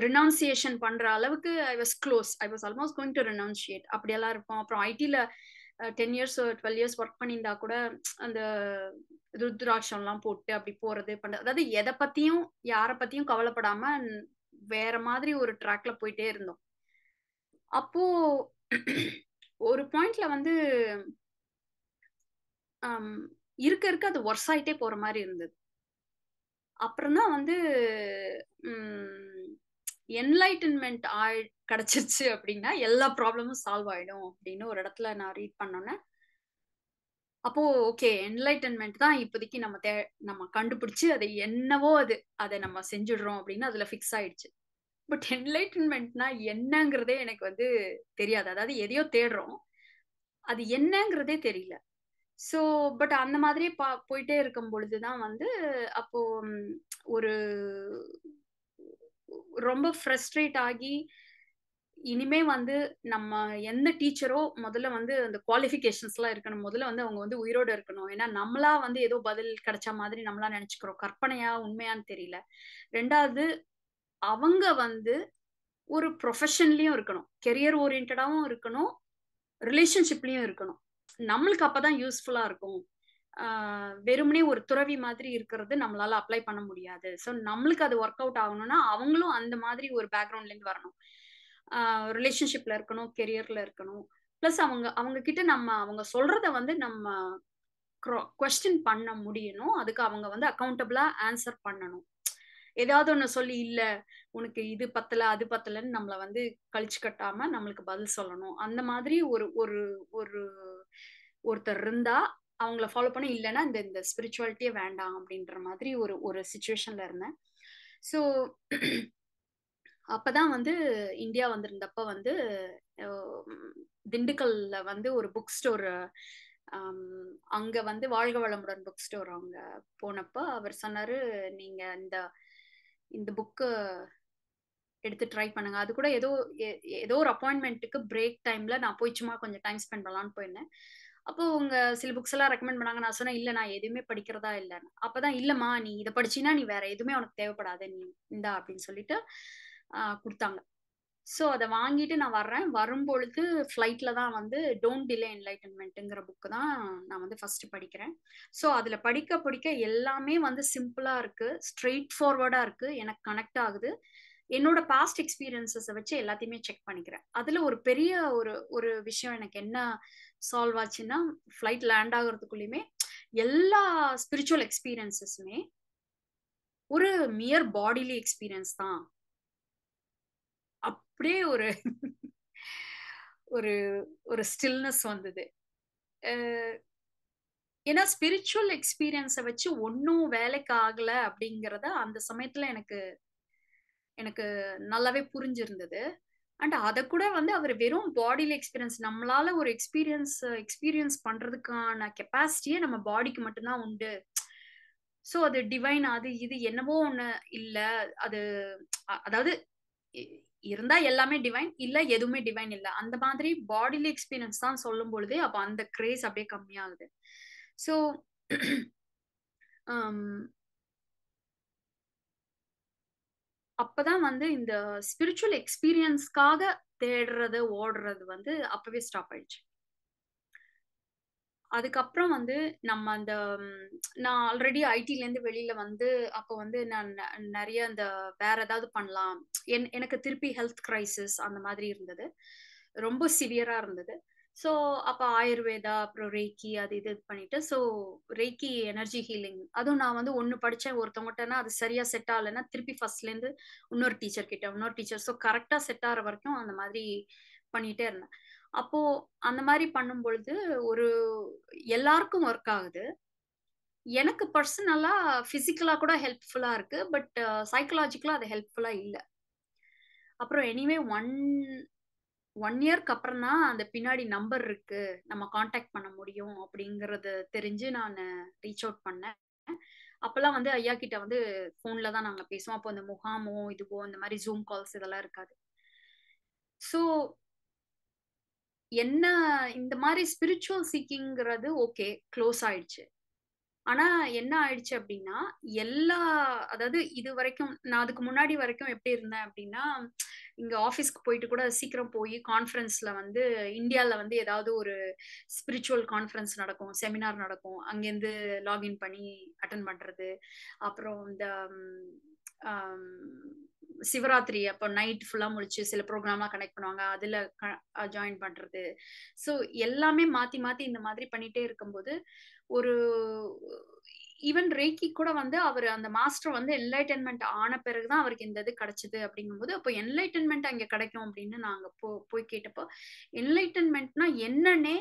ரினவுன்சியேஷன் பண்ற அளவுக்கு I was close I was almost going to renunciate அப்படியெல்லாம் இருப்போம் அப்புறம் ஐடில ten years twelve years work பண்ணியிருந்தா கூட அந்த ருத்ராட்சம்லாம் போட்டு அப்படி போறது பண்ண அதாவது எதை பத்தியும் யாரை பத்தியும் கவலைப்படாம வேற மாதிரி ஒரு ட்ராக்ல போயிட்டே இருந்தோம் அப்போ ஒரு பாயிண்ட்ல வந்து இருக்க இருக்க அது ஒர்ஸ் ஆயிட்டே போற மாதிரி இருந்தது அப்புறம் தான் வந்து என்லைட்டன்மெண்ட் ஆய் கிடைச்சிருச்சு அப்படின்னா எல்லா ப்ராப்ளமும் சால்வ் ஆயிடும் அப்படின்னு ஒரு இடத்துல நான் ரீட் பண்ணோன்னே அப்போ ஓகே என்லைட்டன்மெண்ட் தான் இப்போதைக்கு நம்ம தே நம்ம கண்டுபிடிச்சு அதை என்னவோ அது அதை நம்ம செஞ்சுடுறோம் அப்படின்னு அதுல ஃபிக்ஸ் ஆயிடுச்சு பட் என்லைட்டன்மெண்ட்னா என்னங்கிறதே எனக்கு வந்து தெரியாது அதாவது எதையோ தேடுறோம் அது என்னங்கிறதே தெரியல ஸோ பட் அந்த மாதிரியே பா போயிட்டே இருக்கும் பொழுதுதான் வந்து அப்போ ஒரு ரொம்ப ஃப்ரஸ்ட்ரேட் ஆகி இனிமே வந்து நம்ம எந்த டீச்சரோ முதல்ல வந்து அந்த குவாலிஃபிகேஷன்ஸ்லாம் இருக்கணும் முதல்ல வந்து அவங்க வந்து உயிரோடு இருக்கணும் ஏன்னா நம்மளா வந்து ஏதோ பதில் கிடைச்ச மாதிரி நம்மளா நினைச்சுக்கிறோம் கற்பனையா உண்மையான்னு தெரியல ரெண்டாவது அவங்க வந்து ஒரு ப்ரொஃபஷன்லயும் இருக்கணும் கெரியர் ஓரியன்டாவும் இருக்கணும் ரிலேஷன்ஷிப்லயும் இருக்கணும் நம்மளுக்கு அப்பதான் யூஸ்ஃபுல்லா இருக்கும் வெறுமனே ஒரு துறவி மாதிரி இருக்கிறது நம்மளால அப்ளை பண்ண முடியாது ஸோ நம்மளுக்கு அது ஒர்க் அவுட் ஆகணும்னா அவங்களும் அந்த மாதிரி ஒரு பேக்ரவுண்ட்ல இருந்து வரணும் ரிலேஷன்ஷிப்ல இருக்கணும் கெரியர்ல இருக்கணும் ப்ளஸ் அவங்க அவங்க கிட்ட நம்ம அவங்க சொல்றத வந்து நம்ம கொஸ்டின் பண்ண முடியணும் அதுக்கு அவங்க வந்து அக்கௌண்டபிளா ஆன்சர் பண்ணணும் ஏதாவது ஒன்று சொல்லி இல்லை உனக்கு இது பத்தல அது பத்தலன்னு நம்மளை வந்து கழிச்சு கட்டாம நம்மளுக்கு பதில் சொல்லணும் அந்த மாதிரி ஒரு ஒரு ஒரு ஒருத்தர் இருந்தா அவங்கள ஃபாலோ பண்ண இல்லைன்னா இந்த இந்த ஸ்பிரிச்சுவாலிட்டியே வேண்டாம் அப்படின்ற மாதிரி ஒரு ஒரு சுச்சுவேஷன்ல இருந்தேன் ஸோ அப்பதான் வந்து இந்தியா வந்திருந்தப்ப வந்து திண்டுக்கல்ல வந்து ஒரு புக் ஸ்டோர் அங்க வந்து வாழ்க வளமுடன் புக் ஸ்டோர் அவங்க போனப்ப அவர் சொன்னாரு நீங்க இந்த இந்த புக்கு எடுத்து ட்ரை பண்ணுங்க அது கூட ஏதோ ஏதோ ஒரு அப்பாயின்மெண்ட்டுக்கு பிரேக் டைம்ல நான் போய் சும்மா கொஞ்சம் டைம் ஸ்பெண்ட் பண்ணலான்னு போயிருந்தேன் அப்போ உங்க சில புக்ஸ் எல்லாம் ரெக்கமெண்ட் பண்ணாங்க நான் சொன்னேன் இல்ல நான் எதுவுமே படிக்கிறதா இல்லைன்னு அப்பதான் இல்லம்மா நீ இதை படிச்சினா நீ வேற எதுவுமே உனக்கு தேவைப்படாது நீ இந்தா அப்படின்னு சொல்லிட்டு கொடுத்தாங்க ஸோ அதை வாங்கிட்டு நான் வர்றேன் வரும்பொழுது ஃப்ளைட்டில் தான் வந்து டோன்ட் டிலே என்லைட்டன்மெண்ட்டுங்கிற புக்கு தான் நான் வந்து ஃபர்ஸ்ட் படிக்கிறேன் ஸோ அதில் படிக்க படிக்க எல்லாமே வந்து சிம்பிளாக இருக்குது ஸ்ட்ரெயிட் ஃபார்வர்டாக இருக்குது எனக்கு கனெக்ட் ஆகுது என்னோட பாஸ்ட் எக்ஸ்பீரியன்சஸை வச்சு எல்லாத்தையுமே செக் பண்ணிக்கிறேன் அதில் ஒரு பெரிய ஒரு ஒரு விஷயம் எனக்கு என்ன சால்வ் ஆச்சுன்னா ஃப்ளைட் லேண்ட் ஆகுறதுக்குள்ளேயுமே எல்லா ஸ்பிரிச்சுவல் எக்ஸ்பீரியன்சஸுமே ஒரு மியர் பாடிலி எக்ஸ்பீரியன்ஸ் தான் அப்படியே ஒரு ஒரு ஒரு ஸ்டில்னஸ் வந்தது ஏன்னா ஸ்பிரிச்சுவல் எக்ஸ்பீரியன்ஸை வச்சு ஒன்றும் வேலைக்கு ஆகலை அப்படிங்கிறத அந்த சமயத்துல எனக்கு எனக்கு நல்லாவே புரிஞ்சிருந்தது அண்ட் அதை கூட வந்து அவர் வெறும் பாடியில எக்ஸ்பீரியன்ஸ் நம்மளால ஒரு எக்ஸ்பீரியன்ஸ் எக்ஸ்பீரியன்ஸ் பண்றதுக்கான கெப்பாசிட்டியே நம்ம பாடிக்கு மட்டும்தான் உண்டு ஸோ அது டிவைன் அது இது என்னவோ ஒன்று இல்லை அது அதாவது இருந்தா எல்லாமே டிவைன் இல்ல எதுவுமே டிவைன் இல்ல அந்த மாதிரி பாடியில எக்ஸ்பீரியன்ஸ் தான் சொல்லும் பொழுதே அப்ப அந்த கிரேஸ் அப்படியே கம்மியாகுது ஸோ அப்பதான் வந்து இந்த ஸ்பிரிச்சுவல் எக்ஸ்பீரியன்ஸ்க்காக தேடுறது ஓடுறது வந்து அப்பவே ஸ்டாப் ஆயிடுச்சு அதுக்கப்புறம் வந்து நம்ம அந்த நான் ஆல்ரெடி ஐடிலேருந்து வெளியில வந்து அப்போ வந்து நான் நிறைய அந்த வேற ஏதாவது பண்ணலாம் என் எனக்கு திருப்பி ஹெல்த் கிரைசிஸ் அந்த மாதிரி இருந்தது ரொம்ப சிவியரா இருந்தது ஸோ அப்போ ஆயுர்வேதா அப்புறம் ரேக்கி அது இது பண்ணிட்டு ஸோ ரேக்கி எனர்ஜி ஹீலிங் அதுவும் நான் வந்து ஒன்று படித்தேன் ஒருத்தவங்ககிட்டனா அது சரியா செட் ஆகலைன்னா திருப்பி ஃபர்ஸ்ட்லேருந்து இன்னொரு டீச்சர் கிட்ட இன்னொரு டீச்சர் ஸோ கரெக்டாக செட் ஆகிற வரைக்கும் அந்த மாதிரி பண்ணிட்டே இருந்தேன் அப்போ அந்த மாதிரி பண்ணும் பொழுது ஒரு எல்லாருக்கும் ஒர்க் ஆகுது எனக்கு பர்சனலா பிசிக்கலா கூட ஹெல்ப்ஃபுல்லா இருக்கு பட் சைக்கலாஜிக்கலா அது ஹெல்ப்ஃபுல்லா இல்லை அப்புறம் எனிவே ஒன் ஒன் இயர்க்கு அப்புறம் தான் அந்த பின்னாடி நம்பர் இருக்கு நம்ம காண்டாக்ட் பண்ண முடியும் அப்படிங்கறது தெரிஞ்சு நான் ரீச் அவுட் பண்ணேன் அப்பெல்லாம் வந்து ஐயா கிட்ட வந்து ஃபோன்ல தான் நாங்க பேசுவோம் அப்போ அந்த முகாமோ இதுவோ இந்த மாதிரி ஜூம் கால்ஸ் இதெல்லாம் இருக்காது ஸோ என்ன இந்த மாதிரி ஸ்பிரிச்சுவல் சீக்கிங்கிறது ஓகே க்ளோஸ் ஆயிடுச்சு ஆனா என்ன ஆயிடுச்சு அப்படின்னா எல்லா அதாவது இது வரைக்கும் நான் அதுக்கு முன்னாடி வரைக்கும் எப்படி இருந்தேன் அப்படின்னா இங்க ஆஃபீஸ்க்கு போயிட்டு கூட சீக்கிரம் போய் கான்ஃபரன்ஸ்ல வந்து இந்தியால வந்து ஏதாவது ஒரு ஸ்பிரிச்சுவல் கான்ஃபரன்ஸ் நடக்கும் செமினார் நடக்கும் அங்கேருந்து லாகின் பண்ணி அட்டன் பண்றது அப்புறம் இந்த சிவராத்திரி அப்போ நைட் ஃபுல்லா முடிச்சு சில ப்ரோக்ராம்லாம் கனெக்ட் பண்ணுவாங்க அதுல ஜாயின் பண்றது ஸோ எல்லாமே மாத்தி மாத்தி இந்த மாதிரி பண்ணிட்டே இருக்கும்போது ஒரு ஈவன் ரேக்கி கூட வந்து அவர் அந்த மாஸ்டர் வந்து என்லைட்டன்மெண்ட் ஆன பிறகுதான் அவருக்கு இந்த இது கிடைச்சது அப்படிங்கும்போது அப்போ என்லைட்டன்மெண்ட் அங்க கிடைக்கும் அப்படின்னு நாங்க போ போய் கேட்டப்போ என்லைட்டன்மெண்ட்னா என்னன்னே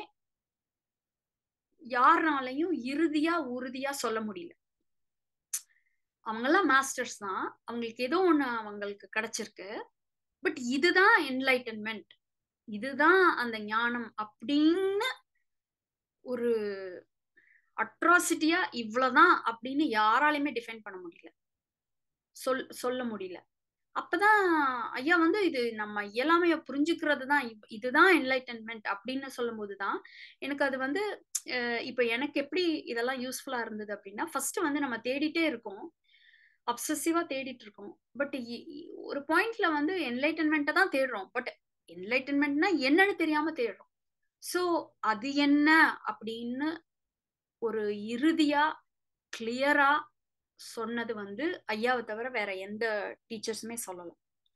யாருனாலையும் இறுதியா உறுதியா சொல்ல முடியல அவங்கெல்லாம் மாஸ்டர்ஸ் தான் அவங்களுக்கு ஏதோ ஒண்ணு அவங்களுக்கு கிடைச்சிருக்கு பட் இதுதான் என்லைட்டன்மெண்ட் இதுதான் அந்த ஞானம் அப்படின்னு ஒரு அட்ராசிட்டியா இவ்வளவுதான் அப்படின்னு யாராலையுமே டிஃபைன் பண்ண முடியல சொல் சொல்ல முடியல அப்பதான் ஐயா வந்து இது நம்ம இயலாமைய புரிஞ்சுக்கிறது தான் இதுதான் என்லைட்டன்மெண்ட் அப்படின்னு சொல்லும் போதுதான் எனக்கு அது வந்து இப்ப எனக்கு எப்படி இதெல்லாம் யூஸ்ஃபுல்லா இருந்தது அப்படின்னா ஃபர்ஸ்ட் வந்து நம்ம தேடிட்டே இருக்கோம் அப்சசிவா தேடிட்டு இருக்கோம் பட் ஒரு பாயிண்ட்ல வந்து என்லைட்டன்மெண்ட்டை தான் தேடுறோம் பட் என்லைட்டன்மெண்ட்னா என்னன்னு தெரியாம தேடுறோம் ஸோ அது என்ன அப்படின்னு ஒரு இறுதியா கிளியரா சொன்னது வந்து ஐயாவை தவிர வேற எந்த டீச்சர்ஸுமே சொல்லலாம்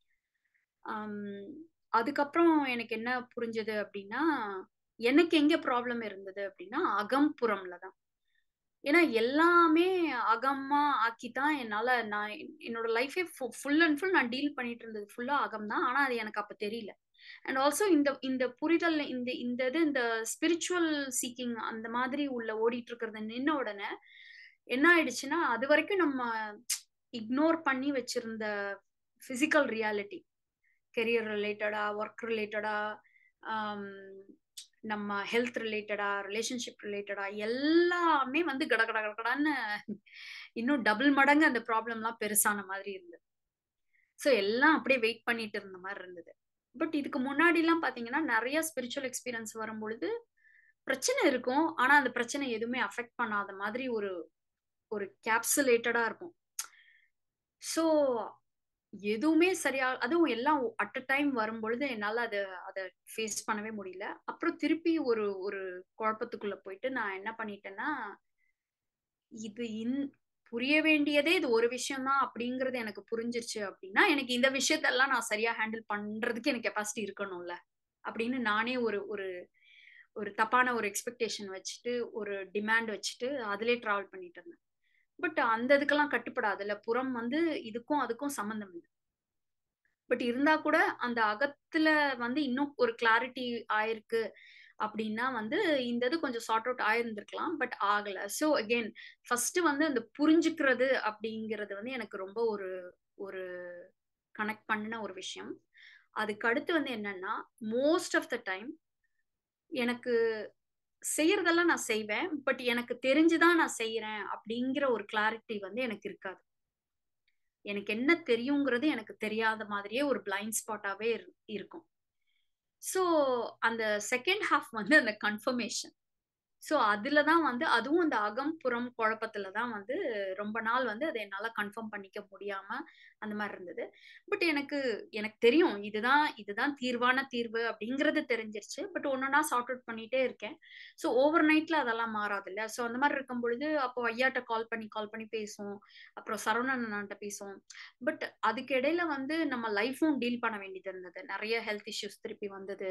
அதுக்கப்புறம் எனக்கு என்ன புரிஞ்சது அப்படின்னா எனக்கு எங்க ப்ராப்ளம் இருந்தது அப்படின்னா அகம்புறம்ல தான் ஏன்னா எல்லாமே அகமா ஆக்கி தான் என்னால நான் என்னோட லைஃபே ஃபுல் அண்ட் ஃபுல் நான் டீல் பண்ணிட்டு இருந்தது ஃபுல்லா அகம் தான் ஆனா அது எனக்கு அப்ப தெரியல அண்ட் ஆல்சோ இந்த இந்த புரிதல் இந்த இந்த இது இந்த ஸ்பிரிச்சுவல் சீக்கிங் அந்த மாதிரி உள்ள ஓடிட்டு இருக்கிறது நின்ன உடனே என்ன ஆயிடுச்சுன்னா அது வரைக்கும் நம்ம இக்னோர் பண்ணி வச்சிருந்த பிசிக்கல் ரியாலிட்டி கெரியர் ரிலேட்டடா ஒர்க் ரிலேட்டடா நம்ம ஹெல்த் ரிலேட்டடா ரிலேஷன்ஷிப் ரிலேட்டடா எல்லாமே வந்து கட கட கடன்னு இன்னும் டபுள் மடங்கு அந்த ப்ராப்ளம்லாம் பெருசான மாதிரி இருந்தது ஸோ எல்லாம் அப்படியே வெயிட் பண்ணிட்டு இருந்த மாதிரி இருந்தது பட் இதுக்கு முன்னாடி எல்லாம் பாத்தீங்கன்னா நிறைய ஸ்பிரிச்சுவல் எக்ஸ்பீரியன்ஸ் வரும்பொழுது பிரச்சனை இருக்கும் ஆனா அந்த பிரச்சனை எதுவுமே அஃபெக்ட் பண்ணாத மாதிரி ஒரு ஒரு கேப்சுலேட்டடா இருக்கும் ஸோ எதுவுமே சரியா அதுவும் எல்லாம் அட் அ டைம் வரும்பொழுது என்னால அதை அதை ஃபேஸ் பண்ணவே முடியல அப்புறம் திருப்பி ஒரு ஒரு குழப்பத்துக்குள்ள போயிட்டு நான் என்ன பண்ணிட்டேன்னா இது இன் புரிய வேண்டியதே இது ஒரு விஷயம் தான் அப்படிங்கறது எனக்கு புரிஞ்சிருச்சு அப்படின்னா எனக்கு இந்த விஷயத்தெல்லாம் நான் சரியா ஹேண்டில் பண்றதுக்கு எனக்கு கெப்பாசிட்டி இருக்கணும்ல அப்படின்னு நானே ஒரு ஒரு ஒரு தப்பான ஒரு எக்ஸ்பெக்டேஷன் வச்சுட்டு ஒரு டிமாண்ட் வச்சுட்டு அதிலே டிராவல் பண்ணிட்டு இருந்தேன் பட் அந்த இதுக்கெல்லாம் கட்டுப்படாதுல்ல புறம் வந்து இதுக்கும் அதுக்கும் சம்மந்தம் இல்லை பட் இருந்தா கூட அந்த அகத்துல வந்து இன்னும் ஒரு கிளாரிட்டி ஆயிருக்கு அப்படின்னா வந்து இந்த இது கொஞ்சம் சார்ட் அவுட் ஆயிருந்திருக்கலாம் பட் ஆகல ஸோ அகெயின் ஃபர்ஸ்ட் வந்து அந்த புரிஞ்சுக்கிறது அப்படிங்கிறது வந்து எனக்கு ரொம்ப ஒரு ஒரு கனெக்ட் பண்ணின ஒரு விஷயம் அதுக்கு அடுத்து வந்து என்னன்னா மோஸ்ட் ஆஃப் த டைம் எனக்கு செய்யறதெல்லாம் நான் செய்வேன் பட் எனக்கு தெரிஞ்சுதான் நான் செய்யறேன் அப்படிங்கிற ஒரு கிளாரிட்டி வந்து எனக்கு இருக்காது எனக்கு என்ன தெரியுங்கிறது எனக்கு தெரியாத மாதிரியே ஒரு பிளைண்ட் ஸ்பாட்டாவே இருக்கும் ஸோ அந்த செகண்ட் ஹாஃப் வந்து அந்த கன்ஃபர்மேஷன் ஸோ அதுல தான் வந்து அதுவும் அந்த அகம் புறம் குழப்பத்துல தான் வந்து ரொம்ப நாள் வந்து அதை என்னால் கன்ஃபார்ம் பண்ணிக்க முடியாம அந்த மாதிரி இருந்தது பட் எனக்கு எனக்கு தெரியும் இதுதான் இதுதான் தீர்வான தீர்வு அப்படிங்கிறது தெரிஞ்சிருச்சு பட் ஒன்னொன்னா சார்ட் அவுட் பண்ணிட்டே இருக்கேன் ஸோ ஓவர் நைட்ல அதெல்லாம் மாறாது இல்ல ஸோ அந்த மாதிரி இருக்கும் பொழுது அப்போ ஐயாட்ட கால் பண்ணி கால் பண்ணி பேசுவோம் அப்புறம் சரவணன் அண்ணாட்ட பேசுவோம் பட் அதுக்கு இடையில வந்து நம்ம லைஃப்பும் டீல் பண்ண வேண்டியது இருந்தது நிறைய ஹெல்த் இஷ்யூஸ் திருப்பி வந்தது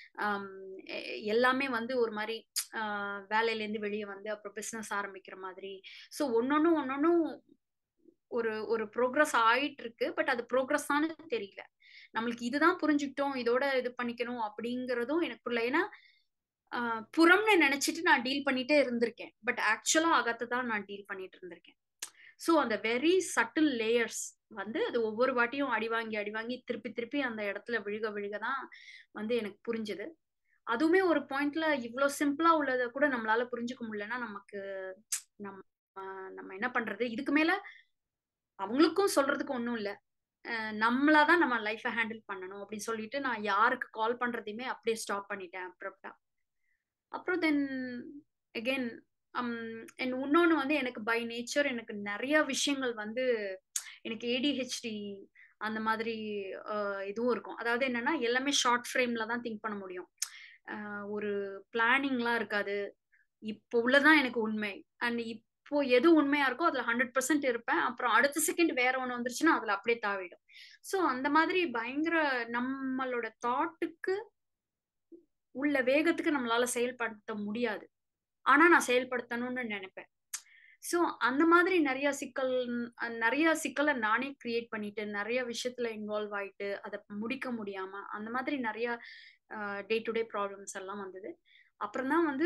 எல்லாமே வந்து ஒரு மாதிரி வேலையிலேருந்து வெளியே வந்து அப்புறம் பிஸ்னஸ் ஆரம்பிக்கிற மாதிரி ஸோ ஒன்னொன்னும் ஒன்னொன்னும் ஒரு ஒரு ப்ரோக்ரஸ் ஆயிட்டு இருக்கு பட் அது ப்ரோக்ரஸ் தானே தெரியல நம்மளுக்கு இதுதான் புரிஞ்சுக்கிட்டோம் இதோட இது பண்ணிக்கணும் அப்படிங்கிறதும் எனக்கு புரியல ஏன்னா புறம்னு நினைச்சிட்டு நான் டீல் பண்ணிட்டே இருந்திருக்கேன் பட் ஆக்சுவலா அகத்தை தான் நான் டீல் பண்ணிட்டு இருந்திருக்கேன் ஸோ அந்த வெரி சட்டில் லேயர்ஸ் வந்து அது ஒவ்வொரு வாட்டியும் அடி வாங்கி அடி வாங்கி திருப்பி திருப்பி அந்த இடத்துல விழுக விழுக தான் வந்து எனக்கு புரிஞ்சுது அதுவுமே ஒரு பாயிண்ட்ல இவ்வளோ சிம்பிளா உள்ளதை கூட நம்மளால புரிஞ்சுக்க முடியலன்னா நமக்கு நம்ம நம்ம என்ன பண்றது இதுக்கு மேல அவங்களுக்கும் சொல்றதுக்கு ஒன்றும் இல்லை நம்மளாதான் நம்ம லைஃப்பை ஹேண்டில் பண்ணணும் அப்படின்னு சொல்லிட்டு நான் யாருக்கு கால் பண்றதையுமே அப்படியே ஸ்டாப் பண்ணிட்டேன் அப்புறம் அப்புறம் தென் அகெயின் அண்ட் இன்னொன்று வந்து எனக்கு பை நேச்சர் எனக்கு நிறைய விஷயங்கள் வந்து எனக்கு ஏடிஹெச்டி அந்த மாதிரி இதுவும் இருக்கும் அதாவது என்னன்னா எல்லாமே ஷார்ட் ஃப்ரேம்ல தான் திங்க் பண்ண முடியும் ஒரு பிளானிங்லாம் இருக்காது இப்போ உள்ளதான் எனக்கு உண்மை அண்ட் இப்போ எது உண்மையா இருக்கோ அதுல ஹண்ட்ரட் பர்சன்ட் இருப்பேன் அப்புறம் அடுத்த செகண்ட் வேற ஒன்று வந்துருச்சுன்னா அதுல அப்படியே தாவிடும் ஸோ அந்த மாதிரி பயங்கர நம்மளோட தாட்டுக்கு உள்ள வேகத்துக்கு நம்மளால செயல்படுத்த முடியாது ஆனா நான் செயல்படுத்தணும்னு நினைப்பேன் ஸோ அந்த மாதிரி நிறைய சிக்கல் நிறைய சிக்கலை நானே கிரியேட் பண்ணிட்டு நிறைய விஷயத்துல இன்வால்வ் ஆயிட்டு அதை முடிக்க முடியாம அந்த மாதிரி நிறைய டே டு டே ப்ராப்ளம்ஸ் எல்லாம் வந்தது அப்புறம் தான் வந்து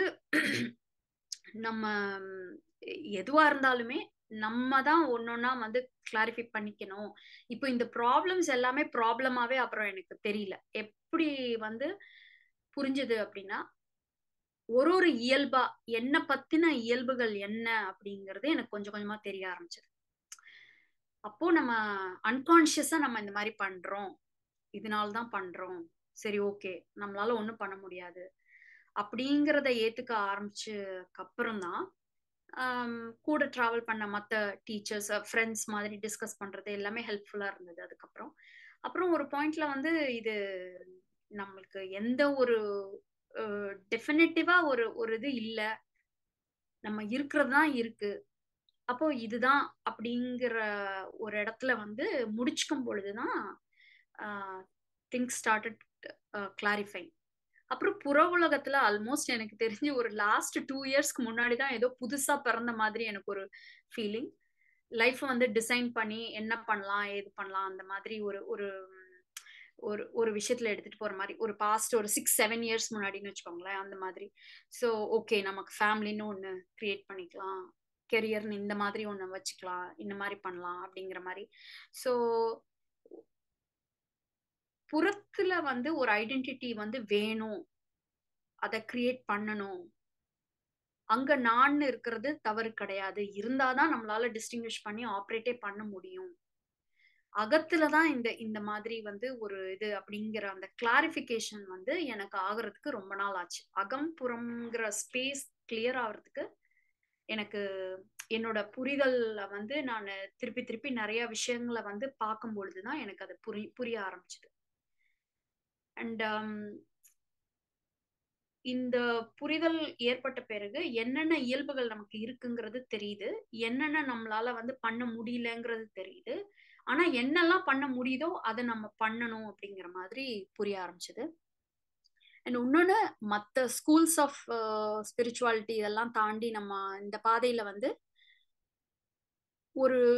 நம்ம எதுவா இருந்தாலுமே நம்ம தான் ஒன்னொன்னா வந்து கிளாரிஃபை பண்ணிக்கணும் இப்போ இந்த ப்ராப்ளம்ஸ் எல்லாமே ப்ராப்ளமாவே அப்புறம் எனக்கு தெரியல எப்படி வந்து புரிஞ்சது அப்படின்னா ஒரு ஒரு இயல்பா என்ன பத்தின இயல்புகள் என்ன அப்படிங்கறது எனக்கு கொஞ்சம் கொஞ்சமா தெரிய ஆரம்பிச்சது அப்போ நம்ம அன்கான்சியஸா நம்ம இந்த மாதிரி பண்றோம் இதனால தான் பண்றோம் சரி ஓகே நம்மளால ஒன்றும் பண்ண முடியாது அப்படிங்கிறத ஏத்துக்க ஆரம்பிச்சதுக்கு அப்புறம் தான் கூட ட்ராவல் பண்ண மற்ற டீச்சர்ஸ் ஃப்ரெண்ட்ஸ் மாதிரி டிஸ்கஸ் பண்றது எல்லாமே ஹெல்ப்ஃபுல்லா இருந்தது அதுக்கப்புறம் அப்புறம் ஒரு பாயிண்ட்ல வந்து இது நம்மளுக்கு எந்த ஒரு டெஃபினட்டிவா ஒரு ஒரு இது இல்ல நம்ம இருக்கிறது தான் இருக்கு அப்போ இதுதான் அப்படிங்கிற ஒரு இடத்துல வந்து முடிச்சுக்கும் பொழுதுதான் திங்ஸ் ஸ்டார்டட் கிளாரிஃபை அப்புறம் புற உலகத்துல ஆல்மோஸ்ட் எனக்கு தெரிஞ்சு ஒரு லாஸ்ட் டூ இயர்ஸ்க்கு முன்னாடி தான் ஏதோ புதுசா பிறந்த மாதிரி எனக்கு ஒரு ஃபீலிங் லைஃப் வந்து டிசைன் பண்ணி என்ன பண்ணலாம் ஏது பண்ணலாம் அந்த மாதிரி ஒரு ஒரு ஒரு ஒரு விஷயத்துல எடுத்துட்டு போற மாதிரி ஒரு பாஸ்ட் ஒரு சிக்ஸ் செவன் இயர்ஸ் முன்னாடின்னு வச்சுக்கோங்களேன் அந்த மாதிரி ஸோ ஓகே நமக்கு ஃபேமிலின்னு ஒன்று கிரியேட் பண்ணிக்கலாம் கெரியர்னு இந்த மாதிரி ஒன்று வச்சுக்கலாம் இந்த மாதிரி பண்ணலாம் அப்படிங்கிற மாதிரி ஸோ புறத்துல வந்து ஒரு ஐடென்டிட்டி வந்து வேணும் அதை கிரியேட் பண்ணணும் அங்க நான் இருக்கிறது தவறு கிடையாது இருந்தாதான் நம்மளால டிஸ்டிங்விஷ் பண்ணி ஆப்ரேட்டே பண்ண முடியும் அகத்துலதான் இந்த இந்த மாதிரி வந்து ஒரு இது அப்படிங்கிற அந்த கிளாரிபிகேஷன் வந்து எனக்கு ஆகுறதுக்கு ரொம்ப நாள் ஆச்சு அகம் புறம்ங்கிற ஸ்பேஸ் கிளியர் ஆகுறதுக்கு எனக்கு என்னோட புரிதல்ல வந்து நான் திருப்பி திருப்பி நிறைய விஷயங்களை வந்து பார்க்கும் பொழுதுதான் எனக்கு அது புரி புரிய ஆரம்பிச்சது அண்ட் இந்த புரிதல் ஏற்பட்ட பிறகு என்னென்ன இயல்புகள் நமக்கு இருக்குங்கிறது தெரியுது என்னென்ன நம்மளால வந்து பண்ண முடியலங்கிறது தெரியுது ஆனா என்னெல்லாம் பண்ண முடியுதோ அதை நம்ம பண்ணணும் அப்படிங்கிற மாதிரி புரிய ஆரம்பிச்சது அண்ட் இன்னொன்னு மற்ற ஸ்கூல்ஸ் ஆஃப் ஸ்பிரிச்சுவாலிட்டி இதெல்லாம் தாண்டி நம்ம இந்த பாதையில வந்து ஒரு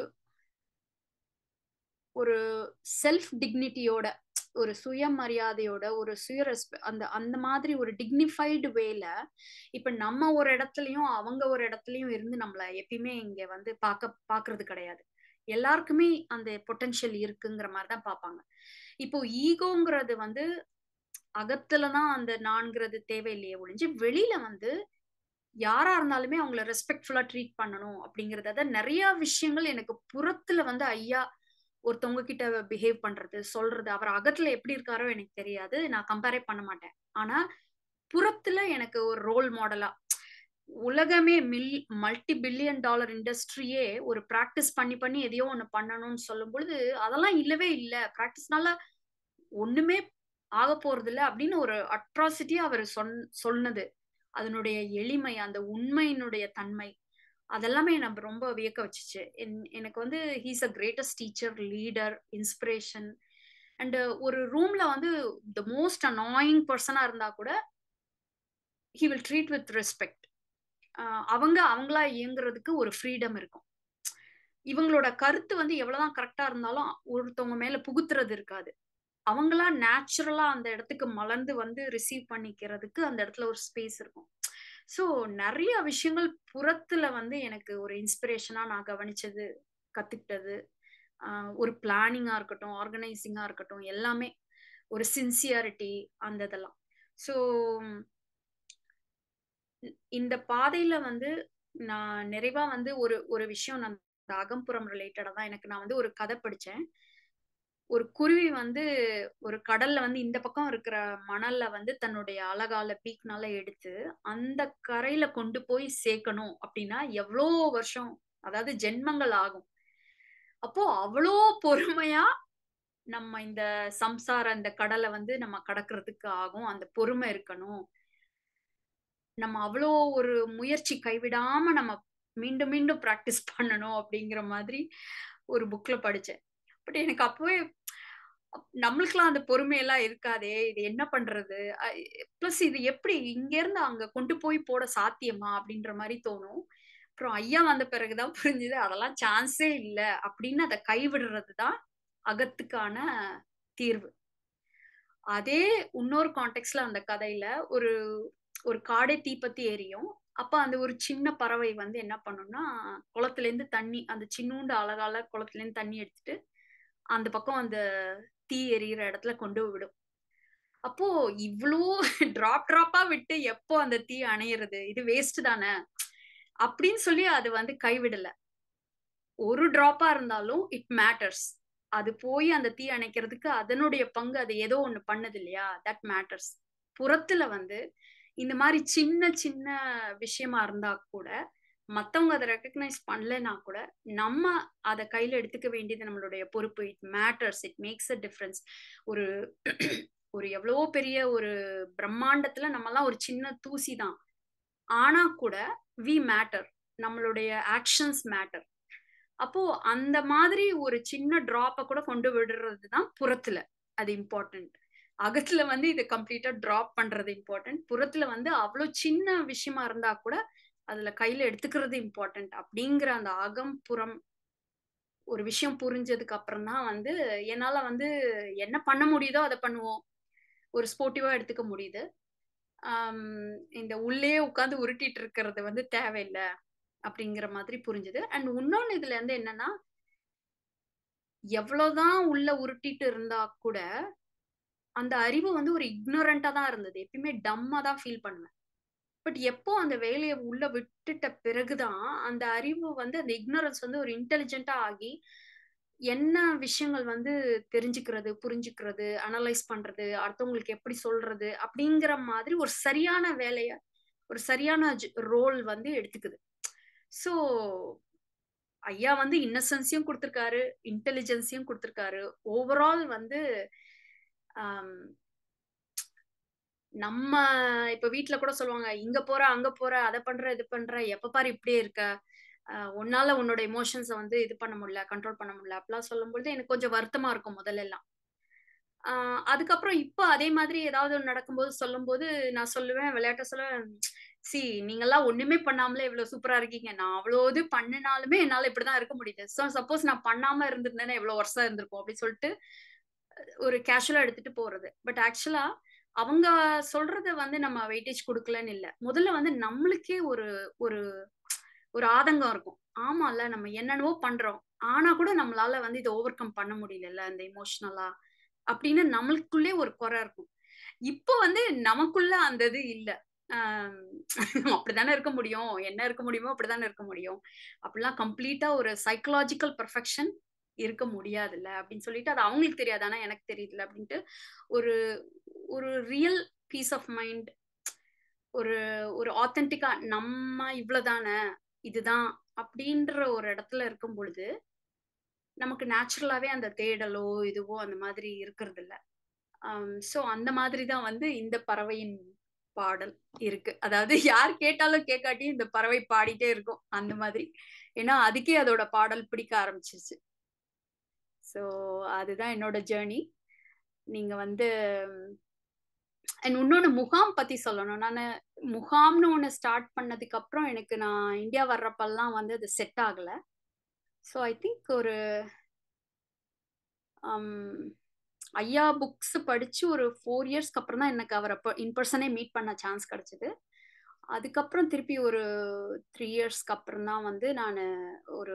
ஒரு செல்ஃப் டிக்னிட்டியோட ஒரு சுயமரியாதையோட ஒரு சுய ரெஸ்பெ அந்த அந்த மாதிரி ஒரு டிக்னிஃபைடு வேல இப்ப நம்ம ஒரு இடத்துலயும் அவங்க ஒரு இடத்துலயும் இருந்து நம்மள எப்பயுமே இங்க வந்து பார்க்க பாக்குறது கிடையாது எல்லாருக்குமே அந்த பொட்டன்ஷியல் இருக்குங்கிற மாதிரி தான் பார்ப்பாங்க இப்போ ஈகோங்கிறது வந்து அகத்துலதான் அந்த நான்கிறது தேவையில்லையே ஒழிஞ்சு வெளியில வந்து யாரா இருந்தாலுமே அவங்கள ரெஸ்பெக்ட்ஃபுல்லா ட்ரீட் பண்ணணும் அப்படிங்கறத நிறைய விஷயங்கள் எனக்கு புறத்துல வந்து ஐயா ஒருத்தவங்க கிட்ட பிஹேவ் பண்றது சொல்றது அவர் அகத்துல எப்படி இருக்காரோ எனக்கு தெரியாது நான் கம்பேரே பண்ண மாட்டேன் ஆனா புறத்துல எனக்கு ஒரு ரோல் மாடலா உலகமே மில் மல்டி பில்லியன் டாலர் இண்டஸ்ட்ரியே ஒரு ப்ராக்டிஸ் பண்ணி பண்ணி எதையோ ஒன்று பண்ணணும்னு சொல்லும் பொழுது அதெல்லாம் இல்லவே இல்லை ப்ராக்டிஸ்னால ஒண்ணுமே ஆக போறது இல்லை அப்படின்னு ஒரு அட்ராசிட்டியா அவர் சொன் சொன்னது அதனுடைய எளிமை அந்த உண்மையினுடைய தன்மை அதெல்லாமே நம்ம ரொம்ப வியக்க வச்சுச்சு எனக்கு வந்து he's a greatest teacher leader inspiration and ஒரு ரூம்ல வந்து த மோஸ்ட் அனாயிங் பர்சனா இருந்தா கூட he will treat with respect அவங்க அவங்களா இயங்குறதுக்கு ஒரு ஃப்ரீடம் இருக்கும் இவங்களோட கருத்து வந்து எவ்வளவுதான் கரெக்டா இருந்தாலும் ஒருத்தவங்க மேல புகுத்துறது இருக்காது அவங்களா நேச்சுரலா அந்த இடத்துக்கு மலர்ந்து வந்து ரிசீவ் பண்ணிக்கிறதுக்கு அந்த இடத்துல ஒரு ஸ்பேஸ் இருக்கும் ஸோ நிறைய விஷயங்கள் புறத்துல வந்து எனக்கு ஒரு இன்ஸ்பிரேஷனா நான் கவனிச்சது கத்துக்கிட்டது ஒரு பிளானிங்கா இருக்கட்டும் ஆர்கனைசிங்கா இருக்கட்டும் எல்லாமே ஒரு சின்சியாரிட்டி அந்த இதெல்லாம் ஸோ இந்த பாதையில வந்து நான் நிறைவா வந்து ஒரு ஒரு விஷயம் நான் அகம்புறம் ரிலேட்டடா தான் எனக்கு நான் வந்து ஒரு கதை படிச்சேன் ஒரு குருவி வந்து ஒரு கடல்ல வந்து இந்த பக்கம் இருக்கிற மணல்ல வந்து தன்னுடைய அழகால பீக்னால எடுத்து அந்த கரையில கொண்டு போய் சேர்க்கணும் அப்படின்னா எவ்வளோ வருஷம் அதாவது ஜென்மங்கள் ஆகும் அப்போ அவ்வளோ பொறுமையா நம்ம இந்த சம்சார இந்த கடலை வந்து நம்ம கடக்கிறதுக்கு ஆகும் அந்த பொறுமை இருக்கணும் நம்ம அவ்வளோ ஒரு முயற்சி கைவிடாம நம்ம மீண்டும் மீண்டும் ப்ராக்டிஸ் பண்ணணும் அப்படிங்கிற மாதிரி ஒரு புக்ல படிச்சேன் பட் எனக்கு அப்பவே நம்மளுக்கெல்லாம் அந்த பொறுமையெல்லாம் இருக்காதே இது என்ன பண்றது பிளஸ் இது எப்படி இங்க இருந்து அங்க கொண்டு போய் போட சாத்தியமா அப்படின்ற மாதிரி தோணும் அப்புறம் ஐயா வந்த பிறகுதான் புரிஞ்சுது அதெல்லாம் சான்ஸே இல்லை அப்படின்னு அதை கைவிடுறது தான் அகத்துக்கான தீர்வு அதே இன்னொரு கான்டெக்ட்ல அந்த கதையில ஒரு ஒரு காடே தீப்பத்தி எரியும் அப்ப அந்த ஒரு சின்ன பறவை வந்து என்ன பண்ணும்னா குளத்துல இருந்து தண்ணி அந்த சின்னூண்டு அழகால குளத்துல இருந்து தண்ணி எடுத்துட்டு அந்த பக்கம் அந்த தீ எரியிற இடத்துல கொண்டு விடும் அப்போ இவ்வளோ டிராப் டிராப்பா விட்டு எப்போ அந்த தீ அணையிறது இது வேஸ்ட் தானே அப்படின்னு சொல்லி அது வந்து கைவிடல ஒரு டிராப்பா இருந்தாலும் இட் மேட்டர்ஸ் அது போய் அந்த தீ அணைக்கிறதுக்கு அதனுடைய பங்கு அது ஏதோ ஒண்ணு பண்ணுது இல்லையா தட் மேட்டர்ஸ் புறத்துல வந்து இந்த மாதிரி சின்ன சின்ன விஷயமா இருந்தா கூட மத்தவங்க அதை ரெக்கக்னைஸ் பண்ணலனா கூட நம்ம அதை கையில எடுத்துக்க வேண்டியது நம்மளுடைய பொறுப்பு it matters it makes a difference ஒரு ஒரு எவ்வளவோ பெரிய ஒரு பிரம்மாண்டத்துல நம்மலாம் ஒரு சின்ன தூசி தான் ஆனா கூட வி மேட்டர் நம்மளுடைய ஆக்ஷன்ஸ் மேட்டர் அப்போ அந்த மாதிரி ஒரு சின்ன டிராப்பை கூட கொண்டு விடுறது தான் புறத்துல அது இம்பார்ட்டன்ட் அகத்துல வந்து இதை கம்ப்ளீட்டா டிராப் பண்றது இம்பார்ட்டன்ட் புறத்துல வந்து அவ்வளோ சின்ன விஷயமா இருந்தா கூட அதுல கையில எடுத்துக்கிறது இம்பார்ட்டன்ட் அப்படிங்கிற அந்த அகம் புறம் ஒரு விஷயம் புரிஞ்சதுக்கு அப்புறம் தான் வந்து என்னால வந்து என்ன பண்ண முடியுதோ அதை பண்ணுவோம் ஒரு ஸ்போர்ட்டிவா எடுத்துக்க முடியுது இந்த உள்ளே உட்காந்து உருட்டிட்டு இருக்கிறது வந்து தேவையில்லை அப்படிங்கிற மாதிரி புரிஞ்சுது அண்ட் இன்னொன்னு இதுல இருந்து என்னன்னா எவ்வளவுதான் உள்ள உருட்டிட்டு இருந்தா கூட அந்த அறிவு வந்து ஒரு இக்னோரண்டா தான் இருந்தது எப்பயுமே டம்மா தான் ஃபீல் பண்ணுவேன் பட் எப்போ அந்த வேலையை உள்ள விட்டுட்ட பிறகுதான் அந்த அறிவு வந்து அந்த இக்னோரன்ஸ் வந்து ஒரு இன்டெலிஜென்ட்டா ஆகி என்ன விஷயங்கள் வந்து தெரிஞ்சுக்கிறது புரிஞ்சுக்கிறது அனலைஸ் பண்றது அடுத்தவங்களுக்கு எப்படி சொல்றது அப்படிங்கிற மாதிரி ஒரு சரியான வேலைய ஒரு சரியான ரோல் வந்து எடுத்துக்குது ஸோ ஐயா வந்து இன்னசென்ஸையும் கொடுத்துருக்காரு இன்டெலிஜென்ஸையும் கொடுத்துருக்காரு ஓவரால் வந்து நம்ம இப்ப வீட்டுல கூட சொல்லுவாங்க இங்க போற அங்க போற அதை பண்ற இது பண்ற எப்ப பாரு இப்படியே இருக்க உன்னால உன்னோட எமோஷன்ஸை வந்து இது பண்ண முடியல கண்ட்ரோல் பண்ண முடியல அப்படிலாம் சொல்லும்பொழுது எனக்கு கொஞ்சம் வருத்தமா இருக்கும் முதல்ல எல்லாம் ஆஹ் அதுக்கப்புறம் இப்போ அதே மாதிரி ஏதாவது ஒன்று நடக்கும்போது சொல்லும்போது நான் சொல்லுவேன் விளையாட்ட சொல்லுவேன் சி நீங்கெல்லாம் ஒண்ணுமே பண்ணாமலே இவ்வளவு சூப்பரா இருக்கீங்க நான் அவ்வளோ இது பண்ணினாலுமே என்னால இப்படிதான் இருக்க முடியுது ஸோ சப்போஸ் நான் பண்ணாம இருந்திருந்தேன்னா எவ்வளவு வருஷம் இருந்திருக்கும் அப்படின்னு சொல்லிட்டு ஒரு கேஷுவலா எடுத்துட்டு போறது பட் ஆக்சுவலா அவங்க சொல்றத வந்து நம்ம வெயிட்டேஜ் கொடுக்கலன்னு இல்லை முதல்ல வந்து நம்மளுக்கே ஒரு ஒரு ஒரு ஆதங்கம் இருக்கும் ஆமால நம்ம என்னென்னவோ பண்றோம் ஆனா கூட நம்மளால வந்து இதை ஓவர் கம் பண்ண முடியல அந்த இமோஷனலா அப்படின்னு நம்மளுக்குள்ளே ஒரு குறை இருக்கும் இப்போ வந்து நமக்குள்ள அந்த இது இல்லை அப்படித்தானே இருக்க முடியும் என்ன இருக்க முடியுமோ அப்படித்தானே இருக்க முடியும் அப்படிலாம் கம்ப்ளீட்டா ஒரு சைக்கலாஜிக்கல் பர்ஃபெக்ஷன் இருக்க முடியாதுல்ல அப்படின்னு சொல்லிட்டு அது அவங்களுக்கு தெரியாது ஆனா எனக்கு தெரியுதுல அப்படின்ட்டு ஒரு ஒரு ரியல் பீஸ் ஆஃப் மைண்ட் ஒரு ஒரு ஆத்தென்டிக்கா நம்ம இவ்வளவுதானே இதுதான் அப்படின்ற ஒரு இடத்துல இருக்கும் பொழுது நமக்கு நேச்சுரலாவே அந்த தேடலோ இதுவோ அந்த மாதிரி இருக்கிறது இல்ல ஸோ அந்த மாதிரி தான் வந்து இந்த பறவையின் பாடல் இருக்கு அதாவது யார் கேட்டாலும் கேட்காட்டியும் இந்த பறவை பாடிட்டே இருக்கும் அந்த மாதிரி ஏன்னா அதுக்கே அதோட பாடல் பிடிக்க ஆரம்பிச்சிருச்சு ஸோ அதுதான் என்னோட ஜேர்னி நீங்க வந்து அண்ட் இன்னொன்று முகாம் பத்தி சொல்லணும் நான் முகாம்னு ஒன்று ஸ்டார்ட் பண்ணதுக்கு அப்புறம் எனக்கு நான் இந்தியா வர்றப்பெல்லாம் வந்து அது செட் ஆகலை ஸோ ஐ திங்க் ஒரு ஐயா புக்ஸ் படிச்சு ஒரு ஃபோர் இயர்ஸ்க்கு அப்புறம் தான் எனக்கு அவரை இன் பர்சனே மீட் பண்ண சான்ஸ் கிடைச்சிது அதுக்கப்புறம் திருப்பி ஒரு த்ரீ இயர்ஸ்க்கு அப்புறம் தான் வந்து நான் ஒரு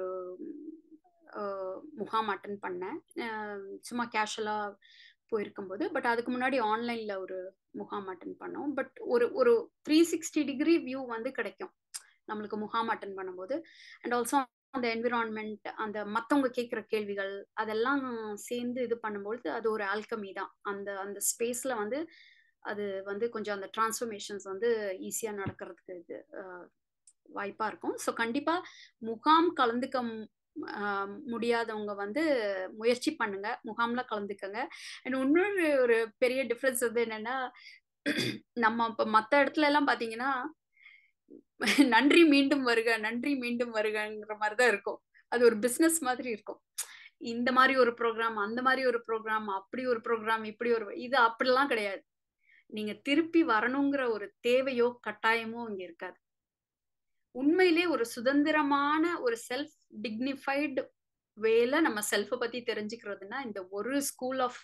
முகாம் அட்டன் பண்ணேன் சும்மா கேஷுவலாக போயிருக்கும்போது பட் அதுக்கு முன்னாடி ஆன்லைனில் ஒரு முகாம் அட்டன் பண்ணோம் பட் ஒரு ஒரு த்ரீ சிக்ஸ்டி டிகிரி வியூ வந்து கிடைக்கும் நம்மளுக்கு முகாம் அட்டன் பண்ணும்போது அண்ட் ஆல்சோ அந்த என்விரான்மெண்ட் அந்த மத்தவங்க கேட்குற கேள்விகள் அதெல்லாம் சேர்ந்து இது பண்ணும்பொழுது அது ஒரு ஆல்கமி தான் அந்த அந்த ஸ்பேஸ்ல வந்து அது வந்து கொஞ்சம் அந்த டிரான்ஸ்ஃபர்மேஷன்ஸ் வந்து ஈஸியா நடக்கிறதுக்கு இது அஹ், வாய்ப்பா இருக்கும் ஸோ கண்டிப்பா முகாம் கலந்துக்க மு- ஆஹ் முடியாதவங்க வந்து முயற்சி பண்ணுங்க முகாம்ல கலந்துக்கங்க அண்ட் இன்னொரு ஒரு பெரிய டிஃப்ரென்ஸ் வந்து என்னன்னா நம்ம இப்ப மத்த இடத்துல எல்லாம் பாத்தீங்கன்னா நன்றி மீண்டும் வருக நன்றி மீண்டும் வருகங்கிற மாதிரி தான் இருக்கும் அது ஒரு பிசினஸ் மாதிரி இருக்கும் இந்த மாதிரி ஒரு ப்ரோக்ராம் அந்த மாதிரி ஒரு ப்ரோக்ராம் அப்படி ஒரு ப்ரோக்ராம் இப்படி ஒரு இது அப்படிலாம் கிடையாது நீங்க திருப்பி வரணுங்கிற ஒரு தேவையோ கட்டாயமோ இங்க இருக்காது உண்மையிலே ஒரு சுதந்திரமான ஒரு செல்ஃப் டிக்னிஃபைடு வேல நம்ம செல்ஃபை பத்தி தெரிஞ்சுக்கிறதுனா இந்த ஒரு ஸ்கூல் ஆஃப்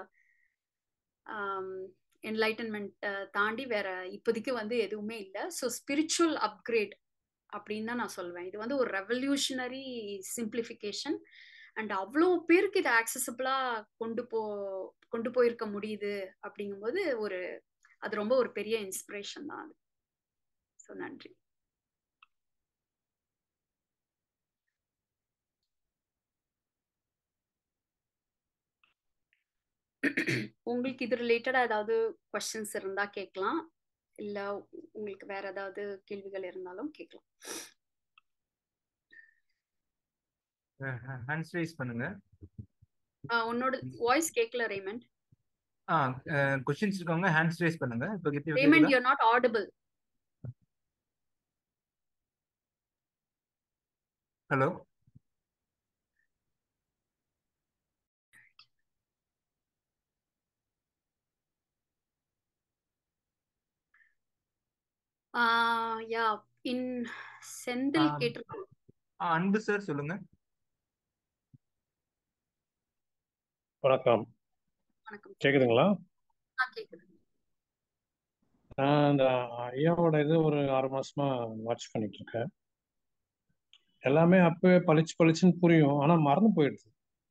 என்லைட்டன்மெண்ட் தாண்டி வேற இப்போதைக்கு வந்து எதுவுமே இல்லை ஸோ ஸ்பிரிச்சுவல் அப்கிரேட் அப்படின்னு தான் நான் சொல்வேன் இது வந்து ஒரு ரெவல்யூஷனரி சிம்பிளிஃபிகேஷன் அண்ட் அவ்வளோ பேருக்கு இதை ஆக்சசபிளா கொண்டு போ கொண்டு போயிருக்க முடியுது அப்படிங்கும்போது ஒரு அது ரொம்ப ஒரு பெரிய இன்ஸ்பிரேஷன் தான் அது ஸோ நன்றி உங்களுக்கு இது ரிலேட்டடா ஏதாவது கொஸ்டின்ஸ் இருந்தா கேட்கலாம் இல்ல உங்களுக்கு வேற ஏதாவது கேள்விகள் இருந்தாலும் கேட்கலாம் ஹேண்ட்ஸ் ரைஸ் பண்ணுங்க ஆஹ் உன்னோட வாய்ஸ் கேட்கல ரேமண்ட் ஆ கொஸ்டின்ஸ் இருக்கவங்க ஹேண்ட்ஸ் ரைஸ் பண்ணுங்க இப்போ கேட்க Raymond you not audible hello yeah in Senthil ஆம். கேட்டிருக்கோம் அன்பு சார் சொல்லுங்க வணக்கம் வணக்கம் கேக்குதுங்களா ஆ கேக்குது நான் இந்த ஐயாவோட இது ஒரு ஆறு மாசமா வாட்ச் பண்ணிட்டு இருக்கேன் எல்லாமே அப்பவே பளிச்சு பளிச்சுன்னு புரியும் ஆனா மறந்து போயிடுது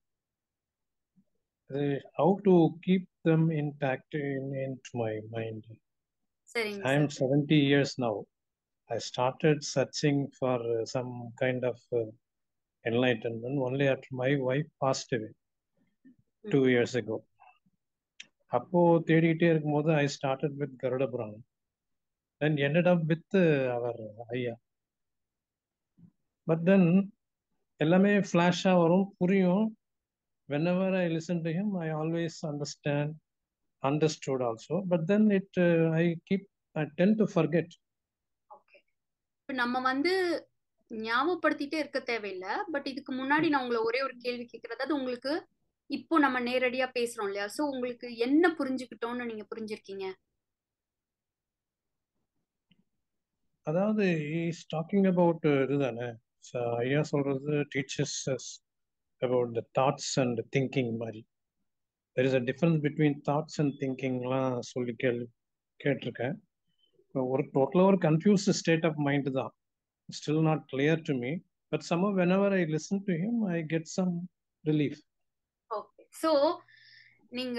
அது how to keep them intact in in to my mind சரிங்க I am sir seventy years now I started searching for some kind of enlightenment only after my wife passed away two years ago அப்போ தேடிட்டே இருக்கும்போது I started with Garuda Purana then ended up with அவர் ஐயா but தென் எல்லாமே ஃப்ளாஷாக வரும் புரியும் whenever I listen to him I always understand understood also but then it uh, I keep I tend to forget okay இப்ப நம்ம வந்து ஞாபகப்படுத்திட்டே இருக்க தேவையில்லை பட் இதுக்கு முன்னாடி நான் உங்களை ஒரே ஒரு கேள்வி கேட்கறது அதாவது உங்களுக்கு இப்போ நம்ம நேரடியா பேசுறோம் இல்லையா சோ உங்களுக்கு என்ன புரிஞ்சுக்கிட்டோம்னு நீங்க புரிஞ்சிருக்கீங்க அதாவது இஸ் டாக்கிங் அபவுட் இதுதானே So, ஐயா சொல்றது teachers about the thoughts and thinking மாதிரி there is a difference between thoughts and திங்கிங்லாம் சொல்லி கேள் கேட்டிருக்கேன் ஒரு டோட்டலாக ஒரு கன்ஃபியூஸ் ஸ்டேட் ஆஃப் மைண்ட் தான் still not clear to me but some whenever I listen to him I get some relief okay so நீங்க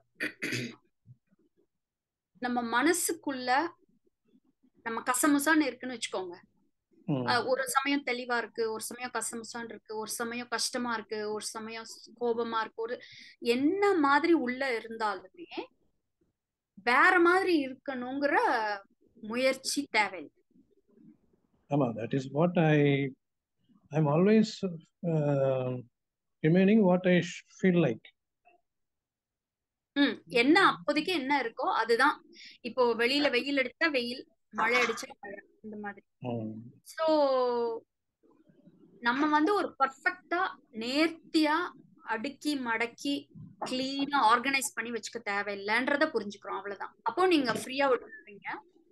நம்ம மனசுக்குள்ள நம்ம கசமுசான்னு இருக்குன்னு வச்சுக்கோங்க அஹ் ஒரு சமயம் தெளிவா இருக்கு ஒரு சமயம் கசமுசான் இருக்கு ஒரு சமயம் கஷ்டமா இருக்கு ஒரு சமயம் கோபமா இருக்கு ஒரு என்ன மாதிரி உள்ள இருந்தாலுமே வேற மாதிரி இருக்கணுங்கிற முயற்சி தேவையில்லை ஆமாம் that is what I I am always remaining what I feel like hmm என்ன அப்போதைக்கு என்ன இருக்கோ அதுதான் இப்போ வெளியில வெயில் அடிச்சா வெயில் மழை அடிச்சா மழை இந்த மாதிரி சோ நம்ம வந்து ஒரு பர்ஃபெக்டா நேர்த்தியா அடுக்கி மடக்கி கிளீனா ஆர்கனைஸ் பண்ணி வச்சுக்க தேவையில்லைன்றத புரிஞ்சுக்கிறோம் அவ்வளவுதான் அப்போ நீங்க ஃப்ரீயா விட்டுருவீங்க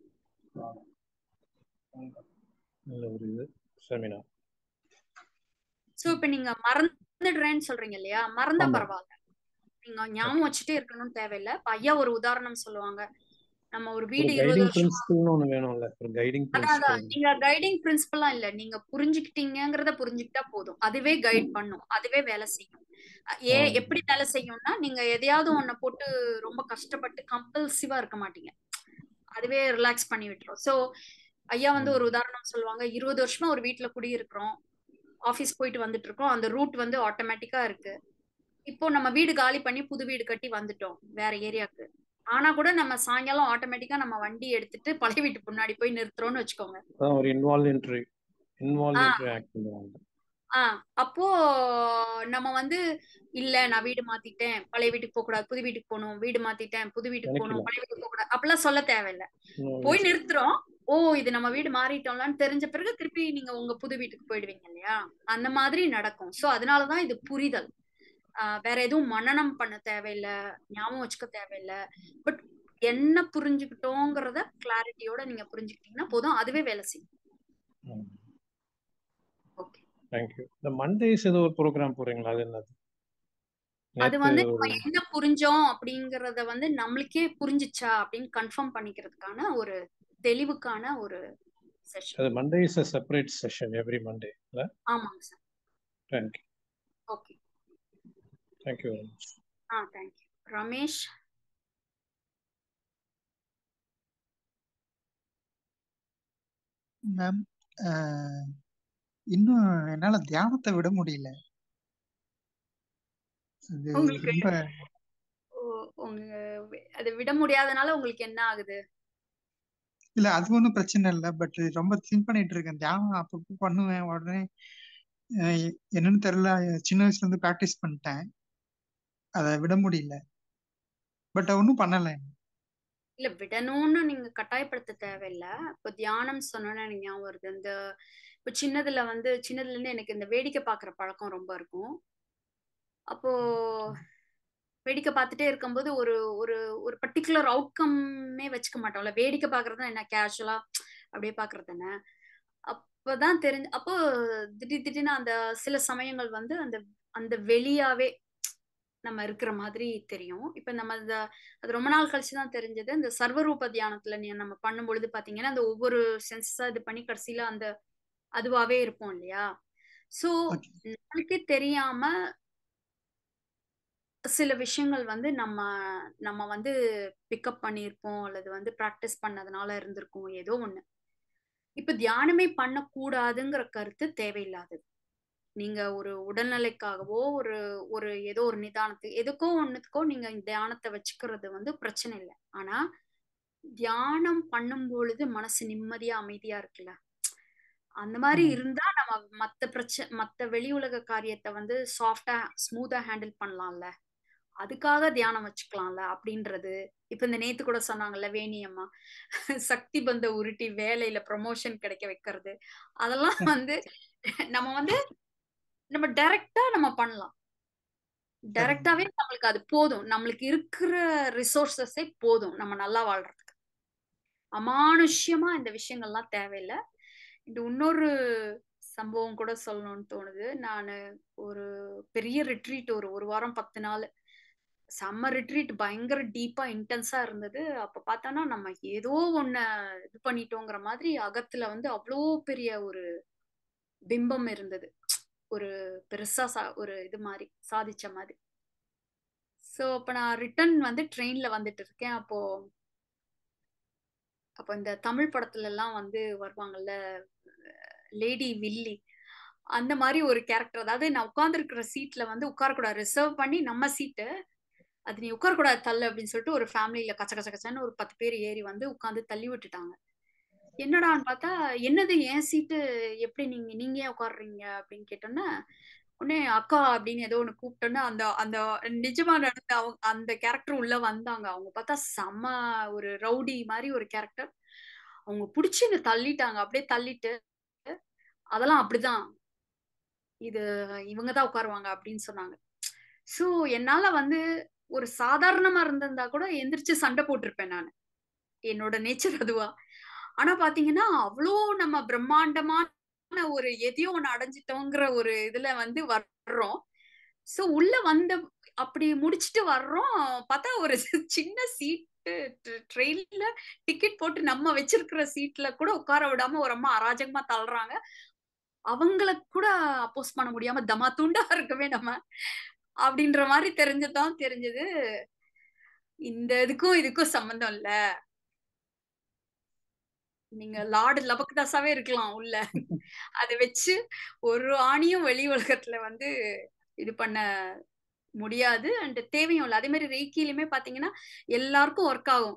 நல்ல ஒரு இது செமினார் சோ இப்ப நீங்க மறந்துடுறேன்னு சொல்றீங்க இல்லையா மறந்தா ஆமா. பரவாயில்ல நீங்க ஞாபகம் வச்சுட்டே இருக்கணும்னு தேவையில்ல இப்ப ஐயா ஒரு உதாரணம் சொல்லுவாங்க நம்ம ஒரு ஒரு வீடு இருபது கைடிங் வருஷம் பிரின்சிபல்னு ஒன்று வேணும்ல ஒரு கைடிங் அதான் அதான் பிரின்சிபல் நீங்க கைடிங் பிரின்சிபலா இல்ல நீங்க புரிஞ்சுக்கிட்டீங்கங்கிறத புரிஞ்சுக்கிட்டா போதும் அதுவே கைட் பண்ணும் அதுவே வேலை செய்யும் அஹ் ஏ ஆ. எப்படி வேலை செய்யும்னா நீங்க எதையாவது ஒன்ன போட்டு ரொம்ப கஷ்டப்பட்டு கம்பல்சிவா இருக்க மாட்டீங்க அதுவே ரிலாக்ஸ் பண்ணி விட்டுரும் சோ ஐயா வந்து ஒரு உதாரணம் சொல்லுவாங்க இருபது வருஷமா ஒரு வீட்டுல குடியிருக்கிறோம் ஆபீஸ் போயிட்டு வந்துட்டு இருக்கோம் அந்த ரூட் வந்து ஆட்டோமேட்டிக்கா இருக்கு இப்போ நம்ம வீடு காலி பண்ணி புது வீடு கட்டி வந்துட்டோம் வேற ஏரியாக்கு ஆனா கூட நம்ம சாயங்காலம் ஆட்டோமேட்டிக்கா நம்ம வண்டி எடுத்துட்டு பழைய வீட்டு முன்னாடி போய் நிறுத்துறோம்னு வச்சுக்கோங்க அதான் ஒரு இன்வால்மெண்ட்ரி ஆ இன்வால்மெண்ட்ரி ஆக்ட் பண்ணுவாங்க ஆ அப்போ நம்ம வந்து இல்ல நான் வீடு மாத்திட்டேன் பழைய வீட்டுக்கு போக கூடாது புது வீட்டுக்கு போகணும் வீடு மாத்திட்டேன் புது வீட்டுக்கு போகணும் நினைக்கலாம் பழைய வீட்டுக்கு போக கூடாது அப்படிலாம் சொல்ல தேவையில்ல இன்னும் போய் நிறுத்துறோம் ஓ இது நம்ம வீடு மாறிட்டோம்லான்னு தெரிஞ்ச பிறகு திருப்பி நீங்க உங்க புது வீட்டுக்கு போயிடுவீங்க இல்லையா அந்த மாதிரி நடக்கும் சோ அதனாலதான் இது புரிதல் ஆஹ் வேற எதுவும் மனனம் பண்ண தேவையில்ல ஞாபகம் வச்சுக்க தேவையில்ல பட் என்ன புரிஞ்சுக்கிட்டோங்கிறத கிளாரிட்டியோட நீங்க புரிஞ்சுக்கிட்டீங்கன்னா போதும் அதுவே வேலை செய்யும் ஓகே தேங்க்யூ இந்த மண்டேஸ் ஏதோ ஒரு ப்ரோக்ராம் போறீங்களா அது என்னது அது நேத்து வந்து ஒரு நம்ம என்ன புரிஞ்சோம் அப்படிங்கறத வந்து நம்மளுக்கே புரிஞ்சுச்சா அப்படின்னு கன்ஃபார்ம் பண்ணிக்கிறதுக்கான ஒரு தெளிவுக்கான ஒரு செஷன் அது Monday is a separate session every Monday இல்ல ஆமாங்க sir thank you okay thank you very much ah thank you Ramesh ma'am இன்னும் என்னால தியானத்தை விட முடியல அது உங்களுக்கு ரொம்ப ஓ- உங்க அதை விட முடியாதனால உங்களுக்கு என்ன ஆகுது இல்ல அது ஒன்றும் பிரச்சனை இல்லை பட் ரொம்ப திங்க் பண்ணிட்டு இருக்கேன் தியானம் அப்பப்போ பண்ணுவேன் உடனே அஹ் என்னன்னு தெரியல சின்ன வயசுல இருந்து ப்ராக்டிஸ் பண்ணிட்டேன் அதை விட முடியல பட் ஒன்றும் பண்ணலை இல்ல விடணும்னு நீங்க கட்டாயப்படுத்த தேவையில்ல இப்போ தியானம் சொன்னோன்னே எனக்கு ஞாபகம் வருது இந்த இப்போ சின்னதுல வந்து சின்னதுல இருந்து எனக்கு இந்த வேடிக்கை பார்க்குற பழக்கம் ரொம்ப இருக்கும் அப்போ வேடிக்கை பார்த்துட்டே இருக்கும்போது ஒரு ஒரு ஒரு பர்டிகுலர் அவுட்கம்மே வச்சுக்க மாட்டோம்ல வேடிக்கை பார்க்கறது என்ன கேஷுவலா அப்படியே பார்க்கறது தானே அப்பதான் தெரிஞ்சு அப்போ திடீர் திடீர்னு அந்த சில சமயங்கள் வந்து அந்த அந்த வெளியாவே நம்ம இருக்கிற மாதிரி தெரியும் இப்ப நம்ம இந்த அது ரொம்ப நாள் கழிச்சு தான் தெரிஞ்சது இந்த சர்வரூப தியானத்துல நீ நம்ம பண்ணும் பொழுது பாத்தீங்கன்னா அந்த ஒவ்வொரு சென்சஸா இது பண்ணி கடைசியில அந்த அதுவாவே இருப்போம் இல்லையா சோ ஓகே நம்மளுக்கே தெரியாம சில விஷயங்கள் வந்து நம்ம நம்ம வந்து பிக்கப் பண்ணியிருப்போம் அல்லது வந்து ப்ராக்டிஸ் பண்ணதுனால இருந்திருக்கும் ஏதோ ஒண்ணு இப்ப தியானமே பண்ணக்கூடாதுங்கிற கருத்து தேவையில்லாதது நீங்க ஒரு உடல்நிலைக்காகவோ ஒரு ஒரு ஏதோ ஒரு நிதானத்துக்கு எதுக்கோ ஒண்ணுக்கோ நீங்க தியானத்தை வச்சுக்கிறது வந்து பிரச்சனை இல்லை ஆனா தியானம் பண்ணும் பொழுது மனசு நிம்மதியா அமைதியா இருக்குல்ல அந்த மாதிரி ம் இருந்தா நம்ம மத்த பிரச்சனை மத்த வெளி உலக காரியத்தை வந்து சாஃப்டா ஸ்மூத்தா ஹேண்டில் பண்ணலாம்ல அதுக்காக தியானம் வச்சுக்கலாம்ல அப்படின்றது இப்ப இந்த நேத்து கூட சொன்னாங்கல்ல வேணியம்மா சக்தி பந்த உருட்டி வேலையில ப்ரொமோஷன் கிடைக்க வைக்கிறது அதெல்லாம் வந்து நம்ம வந்து நம்ம டைரக்டா நம்ம பண்ணலாம் சரிங்க டைரக்டாவே நம்மளுக்கு அது போதும் நம்மளுக்கு இருக்கிற ரிசோர்சஸே போதும் நம்ம நல்லா வாழ்றதுக்கு அமானுஷ்யமா இந்த விஷயங்கள்லாம் தேவையில்லை இந்த இன்னொரு சம்பவம் கூட சொல்லணும்னு தோணுது நான் ஒரு பெரிய ரிட்ரீட் ஒரு ஒரு வாரம் பத்து நாள் செம்ம ரிட்ரீட் பயங்கர டீப்பா இன்டென்ஸா இருந்தது அப்ப பார்த்தோன்னா நம்ம ஏதோ ஒண்ண இது பண்ணிட்டோங்கிற மாதிரி அகத்துல வந்து அவ்வளோ பெரிய ஒரு பிம்பம் இருந்தது ஒரு பெருசா சா ஒரு இது மாதிரி சாதிச்ச மாதிரி ஸோ அப்போ நான் ரிட்டர்ன் வந்து ட்ரெயின்ல வந்துட்டு இருக்கேன் அப்போ அப்போ இந்த தமிழ் படத்துல எல்லாம் வந்து வருவாங்கல்ல லேடி வில்லி அந்த மாதிரி ஒரு கேரக்டர் அதாவது நான் உட்கார்ந்துருக்கிற சீட்ல வந்து உட்காரக்கூடாது ரிசர்வ் பண்ணி நம்ம சீட்டு அது நீ உட்காரக்கூடாது தள்ளு அப்படின்னு சொல்லிட்டு ஒரு ஃபேமிலியில கச்ச கச்ச கச்சன்னு ஒரு பத்து பேர் ஏறி வந்து உட்காந்து தள்ளி விட்டுட்டாங்க என்னடான்னு பார்த்தா என்னது என் சீட்டு எப்படி நீங்க நீங்க ஏன் உட்காடுறீங்க அப்படின்னு கேட்டோன்னே உடனே அக்கா அப்படின்னு ஏதோ ஒன்று கூப்பிட்டோன்னே அந்த அந்த நிஜமா நடந்த அவங்க அந்த கேரக்டர் உள்ள வந்தாங்க அவங்க பார்த்தா செம்ம ஒரு ரவுடி மாதிரி ஒரு கேரக்டர் அவங்க பிடிச்சி என்ன தள்ளிட்டாங்க அப்படியே தள்ளிட்டு அதெல்லாம் அப்படிதான் இது இவங்க தான் உட்காருவாங்க அப்படின்னு சொன்னாங்க ஸோ என்னால வந்து ஒரு சாதாரணமா இருந்திருந்தா கூட எந்திரிச்சு சண்டை போட்டிருப்பேன் நான் என்னோட நேச்சர் அதுவா ஆனா பாத்தீங்கன்னா அவ்வளோ நம்ம பிரம்மாண்டமான ஒரு எதையோ ஒண்ணு அடைஞ்சிட்டோங்கிற ஒரு இதுல வந்து வர்றோம் சோ உள்ள வந்த அப்படி முடிச்சுட்டு வர்றோம் பார்த்தா ஒரு சின்ன சீட்டு ட்ரெயின்ல டிக்கெட் போட்டு நம்ம வச்சிருக்கிற சீட்ல கூட உட்கார விடாம ஒரு அம்மா அராஜகமா தள்ளுறாங்க அவங்கள கூட அப்போஸ் பண்ண முடியாம தமா துண்டா இருக்கவே நம்ம அப்படின்ற மாதிரி தெரிஞ்சதான் தெரிஞ்சது இந்த இதுக்கும் இதுக்கும் சம்மந்தம் இல்ல நீங்க லார்டு லபக்தாஸாவே இருக்கலாம் உள்ள அதை வச்சு ஒரு ஆணியும் வெளி உலகத்துல வந்து இது பண்ண முடியாது அண்ட் தேவையும் இல்லை அதே மாதிரி ரெய்க்கிலுமே பாத்தீங்கன்னா எல்லாருக்கும் ஒர்க் ஆகும்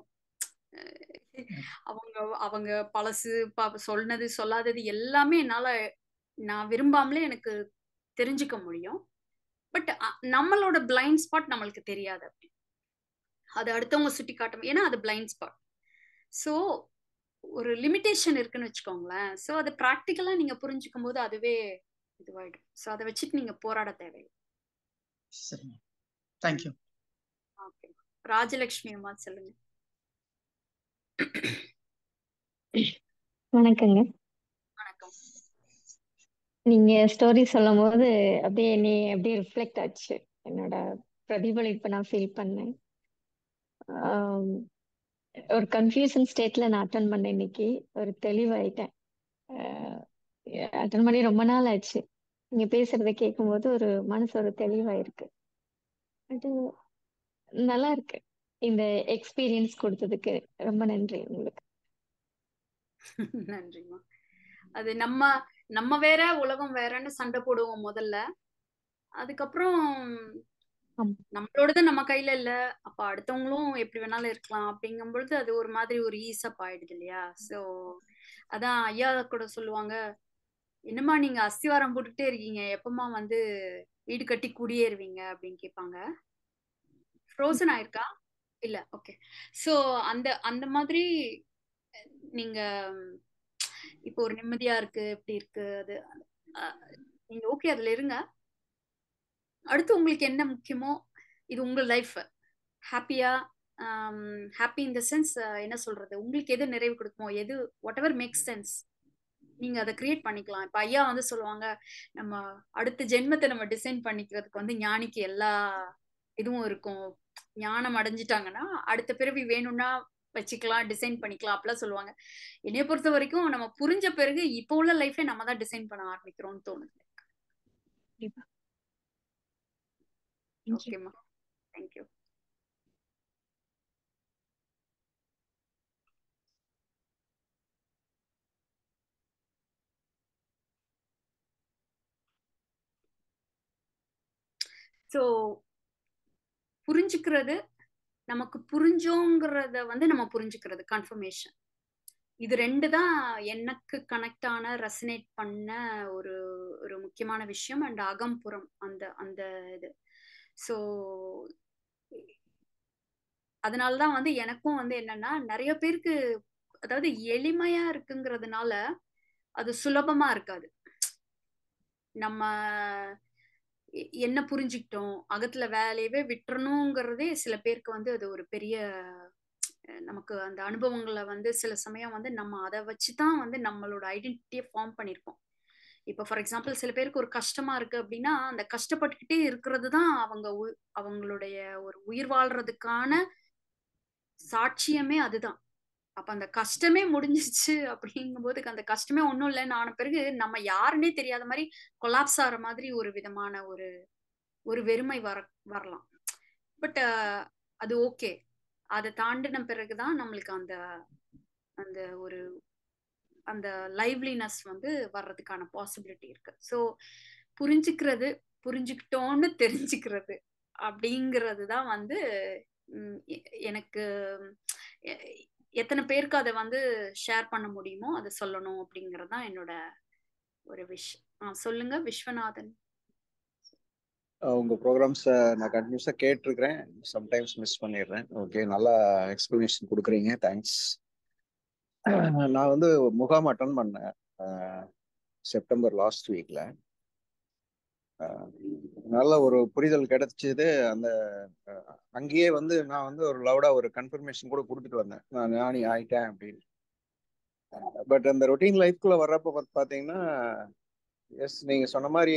அவங்க அவங்க பழசு ப- சொன்னது சொல்லாதது எல்லாமே என்னால நான் விரும்பாமலே எனக்கு தெரிஞ்சுக்க முடியும் பட் நம்மளோட பிளைண்ட் ஸ்பாட் நம்மளுக்கு தெரியாது அப்படி அது அடுத்தவங்க சுட்டி காட்டும் ஏன்னா அது பிளைண்ட் ஸ்பாட் ஸோ ஒரு லிமிட்டேஷன் இருக்குன்னு வச்சுக்கோங்களேன் ஸோ அது ப்ராக்டிக்கலாக நீங்கள் புரிஞ்சுக்கும் போது அதுவே இதுவாயிடும் ஸோ அதை வச்சுட்டு நீங்கள் போராட தேவையில்லை சரிங்க தேங்க்யூ ஓகே ராஜலக்ஷ்மி அம்மா சொல்லுங்க வணக்கங்க வணக்கம் நீங்க ஸ்டோரி சொல்லும் போது அப்படியே நீ அப்படியே ரிஃப்ளெக்ட் ஆச்சு என்னோட பிரதிபலிப்பை நான் ஃபீல் பண்ணேன் ஆம், ஒரு கன்ஃபியூஷன் ஸ்டேட்ல நான் அட்டன் பண்ணேன் இன்னைக்கு ஒரு தெளிவாயிட்டேன் அட்டன் பண்ணி ரொம்ப நாள் ஆச்சு நீங்க பேசுறத கேட்கும்போது ஒரு மனசு ஒரு தெளிவாயிருக்கு அது நல்லா இருக்கு இந்த எக்ஸ்பீரியன்ஸ் கொடுத்ததுக்கு ரொம்ப நன்றி உங்களுக்கு நன்றிம்மா அது நம்ம நம்ம வேற உலகம் வேறன்னு சண்டை போடுவோம் முதல்ல அதுக்கப்புறம் ஆமா. நம்மளோடது நம்ம கையில இல்ல அப்ப அடுத்தவங்களும் எப்படி வேணாலும் இருக்கலாம் அப்படிங்கும் பொழுது அது ஒரு மாதிரி ஒரு ஈஸப் ஆயிடுது இல்லையா சோ அதான் ஐயா கூட சொல்லுவாங்க என்னம்மா நீங்க அஸ்திவாரம் போட்டுட்டே இருக்கீங்க எப்பமா வந்து வீடு கட்டி குடியேறுவீங்க அப்படின்னு கேட்பாங்க ஃப்ரோசன் ஆயிருக்கா இல்ல ஓகே சோ அந்த அந்த மாதிரி நீங்க ம், இப்போ ஒரு நிம்மதியா இருக்கு எப்படி இருக்கு அது அஹ், நீங்க ஓகே அதுல இருங்க அடுத்து உங்களுக்கு என்ன முக்கியமோ இது உங்க லைஃப் ஹாப்பியா ஹாப்பி இன் த சென்ஸ் என்ன சொல்றது உங்களுக்கு எது நிறைவு கொடுக்குமோ எது வாட் எவர் மேக்ஸ் சென்ஸ் நீங்க அதை கிரியேட் பண்ணிக்கலாம் இப்ப ஐயா வந்து சொல்லுவாங்க நம்ம அடுத்த ஜென்மத்தை நம்ம டிசைன் பண்ணிக்கிறதுக்கு வந்து ஞானிக்கு எல்லா இதுவும் இருக்கும் ஞானம் அடைஞ்சிட்டாங்கன்னா அடுத்த பிறவி வேணும்னா வச்சுக்கலாம் டிசைன் பண்ணிக்கலாம் அப்படிலாம் சொல்லுவாங்க என்னைய பொறுத்த வரைக்கும் நம்ம புரிஞ்ச பிறகு இப்போ உள்ள லைஃபே நம்ம தான் டிசைன் பண்ண ஆரம்பிக்கிறோம்னு தோணுது கண்டிப்பா Thank you. ஓகேம்மா தேங்க்யூ ஸோ புரிஞ்சுக்கிறது நமக்கு புரிஞ்சோங்கிறத வந்து நம்ம புரிஞ்சுக்கிறது கன்ஃபர்மேஷன் இது ரெண்டு தான் எனக்கு கனெக்ட் ஆன ரெசனேட் பண்ண ஒரு ஒரு முக்கியமான விஷயம் அண்ட் அகம்புறம் அந்த அந்த இது ஸோ அதனால தான் வந்து எனக்கும் வந்து என்னன்னா நிறைய பேருக்கு அதாவது எளிமையா இருக்குங்கிறதுனால அது சுலபமா இருக்காது நம்ம எ- என்ன புரிஞ்சுக்கிட்டோம் அகத்துல வேலையவே விட்டுறணுங்கிறதே சில பேருக்கு வந்து அது ஒரு பெரிய அஹ், நமக்கு அந்த அனுபவங்களை வந்து சில சமயம் வந்து நம்ம அதை வச்சுதான் வந்து நம்மளோட ஐடென்டிட்டியை ஃபார்ம் பண்ணியிருப்போம் இப்போ ஃபார் எக்ஸாம்பிள் சில பேருக்கு ஒரு கஷ்டமா இருக்கு அப்படின்னா அந்த கஷ்டப்பட்டுக்கிட்டே இருக்கிறது தான் அவங்க உ- அவங்களுடைய ஒரு உயிர் வாழ்றதுக்கான சாட்சியமே அதுதான் அப்ப அந்த கஷ்டமே முடிஞ்சிச்சு அப்படிங்கும்போது அந்த கஷ்டமே ஒண்ணும் இல்லைன்னு ஆன பிறகு நம்ம யாருன்னே தெரியாத மாதிரி கொலாப்ஸ் ஆகிற மாதிரி ஒரு விதமான ஒரு ஒரு வெறுமை வர வரலாம் பட் அது ஓகே அதை தாண்டின பிறகுதான் நம்மளுக்கு அந்த அந்த ஒரு அந்த லைவ்லினஸ் வந்து வர்றதுக்கான பாசிபிலிட்டி இருக்கு ஸோ புரிஞ்சுக்கிறது புரிஞ்சுக்கிட்டோன்னு தெரிஞ்சுக்கிறது அப்படிங்கிறது தான் வந்து ம், எ- எனக்கு எ- எத்தனை பேருக்கு அதை வந்து ஷேர் பண்ண முடியுமோ அதை சொல்லணும் அப்படிங்கிறது தான் என்னோட ஒரு விஷ் ஆ சொல்லுங்க விஸ்வநாதன் அஹ் உங்க ப்ரோக்ராம்ஸை நான் கண்டினியூஸாக கேட்டிருக்கிறேன் சம்டைம்ஸ் மிஸ் பண்ணிடுறேன் ஓகே நல்லா எக்ஸ்பிளனேஷன் கொடுக்குறீங்க தேங்க்ஸ் நான் வந்து முகாம் அட்டன் பண்ணேன் அஹ் செப்டம்பர் லாஸ்ட் வீக்ல நல்ல ஒரு புரிதல் கிடைச்சது அந்த அஹ், அங்கேயே வந்து நான் வந்து ஒரு லவுடா ஒரு கன்ஃபர்மேஷன் கூட கொடுத்துட்டு வந்தேன் நான் ஞானி ஆயிட்டேன் அப்படின்னு பட் அந்த ரொட்டீன் லைஃப்குள்ள வர்றப்ப பாத்- பாத்தீங்கன்னா எஸ் நீங்க சொன்ன மாதிரி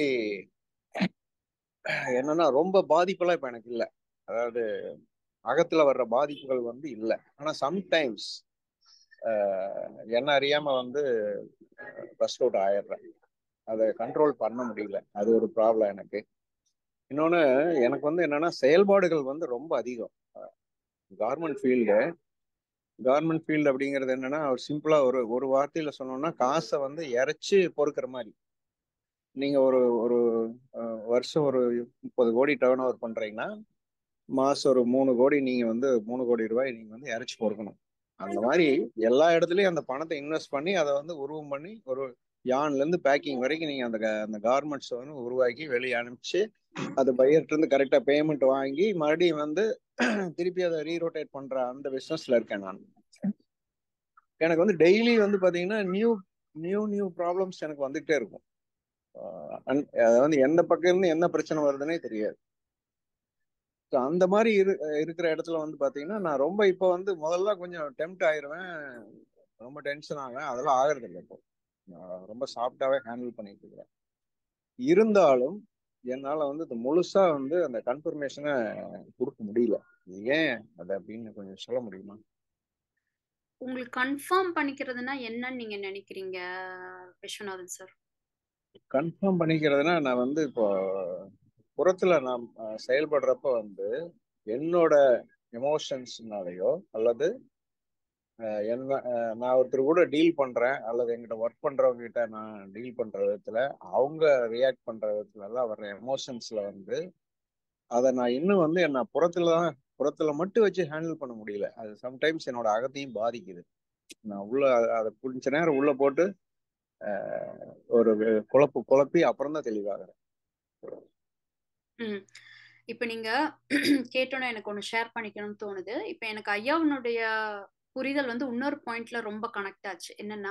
என்னன்னா ரொம்ப பாதிப்பெல்லாம் இப்ப எனக்கு இல்லை அதாவது அகத்துல வர்ற பாதிப்புகள் வந்து இல்லை ஆனா சம்டைம்ஸ் என்ன அறியாம வந்து பஸ்ட் அவுட் ஆயிடுறேன் அதை கண்ட்ரோல் பண்ண முடியல அது ஒரு ப்ராப்ளம் எனக்கு இன்னொன்று எனக்கு வந்து என்னன்னா செயல்பாடுகள் வந்து ரொம்ப அதிகம் கார்மெண்ட் ஃபீல்டு கவர்மெண்ட் ஃபீல்டு அப்படிங்கிறது என்னன்னா ஒரு சிம்பிளா ஒரு ஒரு வார்த்தையில சொன்னோம்னா காசை வந்து இறைச்சி பொறுக்கிற மாதிரி நீங்க ஒரு ஒரு அஹ், வருஷம் ஒரு முப்பது கோடி டேர்ன் ஓவர் பண்றீங்கன்னா மாசம் ஒரு மூணு கோடி நீங்க வந்து மூணு கோடி ரூபாய் நீங்க வந்து இறைச்சி பொறுக்கணும் அந்த மாதிரி எல்லா இடத்துலயும் அந்த பணத்தை இன்வெஸ்ட் பண்ணி அதை வந்து உருவம் பண்ணி ஒரு யான்ல இருந்து பேக்கிங் வரைக்கும் நீங்க அந்த க- அந்த கார்மெண்ட்ஸ் வந்து உருவாக்கி வெளியே அனுப்பிச்சு அது பையர்ட்ட இருந்து கரெக்டா பேமெண்ட் வாங்கி மறுபடியும் வந்து திருப்பி அதை ரீரோட்டேட் பண்ற அந்த பிசினஸ்ல இருக்கேன் நான் எனக்கு வந்து டெய்லி வந்து பாத்தீங்கன்னா நியூ நியூ நியூ ப்ராப்ளம்ஸ் எனக்கு வந்துகிட்டே இருக்கும் ஆஹ் அன்- அது வந்து எந்த பக்கம் இருந்து என்ன பிரச்சனை வருதுன்னே தெரியாது So அந்த மாதிரி இரு இருக்கிற இடத்துல வந்து பாத்தீங்கன்னா நான் ரொம்ப இப்போ வந்து முதல்ல கொஞ்சம் டெம்ட் ஆயிருவேன் ரொம்ப டென்ஷன் ஆவேன் அதெல்லாம் ஆகுறது இல்லை இப்போ நான் ரொம்ப சாஃப்டாவே ஹேண்டில் பண்ணிட்டு இருக்கிறேன் இருந்தாலும் என்னால வந்து இது முழுசா வந்து அந்த கன்ஃபர்மேஷனை கொடுக்க முடியல இது ஏன் அது அப்படின்னு கொஞ்சம் சொல்ல முடியுமா உங்களுக்கு கன்ஃபார்ம் பண்ணிக்கிறதுனா என்னன்னு நீங்க நினைக்கிறீங்க விஸ்வநாதன் சார் கன்ஃபார்ம் பண்ணிக்கிறதுனா நான் வந்து இப்போ புறத்துல நான் அஹ், செயல்படுறப்ப வந்து என்னோட எமோஷன்ஸ்னாலயோ அல்லது அஹ், என்ன அஹ், நான் ஒருத்தர் கூட டீல் பண்றேன் அல்லது எங்கிட்ட ஒர்க் பண்றவங்க கிட்ட நான் டீல் பண்ற விதத்துல அவங்க ரியாக்ட் பண்ற விதத்துல எல்லாம் வர்ற எமோஷன்ஸ்ல வந்து அதை நான் இன்னும் வந்து என்ன புறத்துல தான் புறத்துல மட்டும் வச்சு ஹேண்டில் பண்ண முடியல அது சம்டைம்ஸ் என்னோட அகத்தையும் பாதிக்குது நான் உள்ள அதை கொஞ்ச நேரம் உள்ள போட்டு அஹ், ஒரு குழப்பு குழப்பி அப்புறம் தான் தெளிவாகிறேன் ம் இப்போ நீங்க கேட்டோன்னே எனக்கு ஒன்று ஷேர் பண்ணிக்கணும்னு தோணுது இப்போ எனக்கு ஐயாவுனுடைய புரிதல் வந்து இன்னொரு பாயிண்ட்ல ரொம்ப கனெக்ட் ஆச்சு என்னன்னா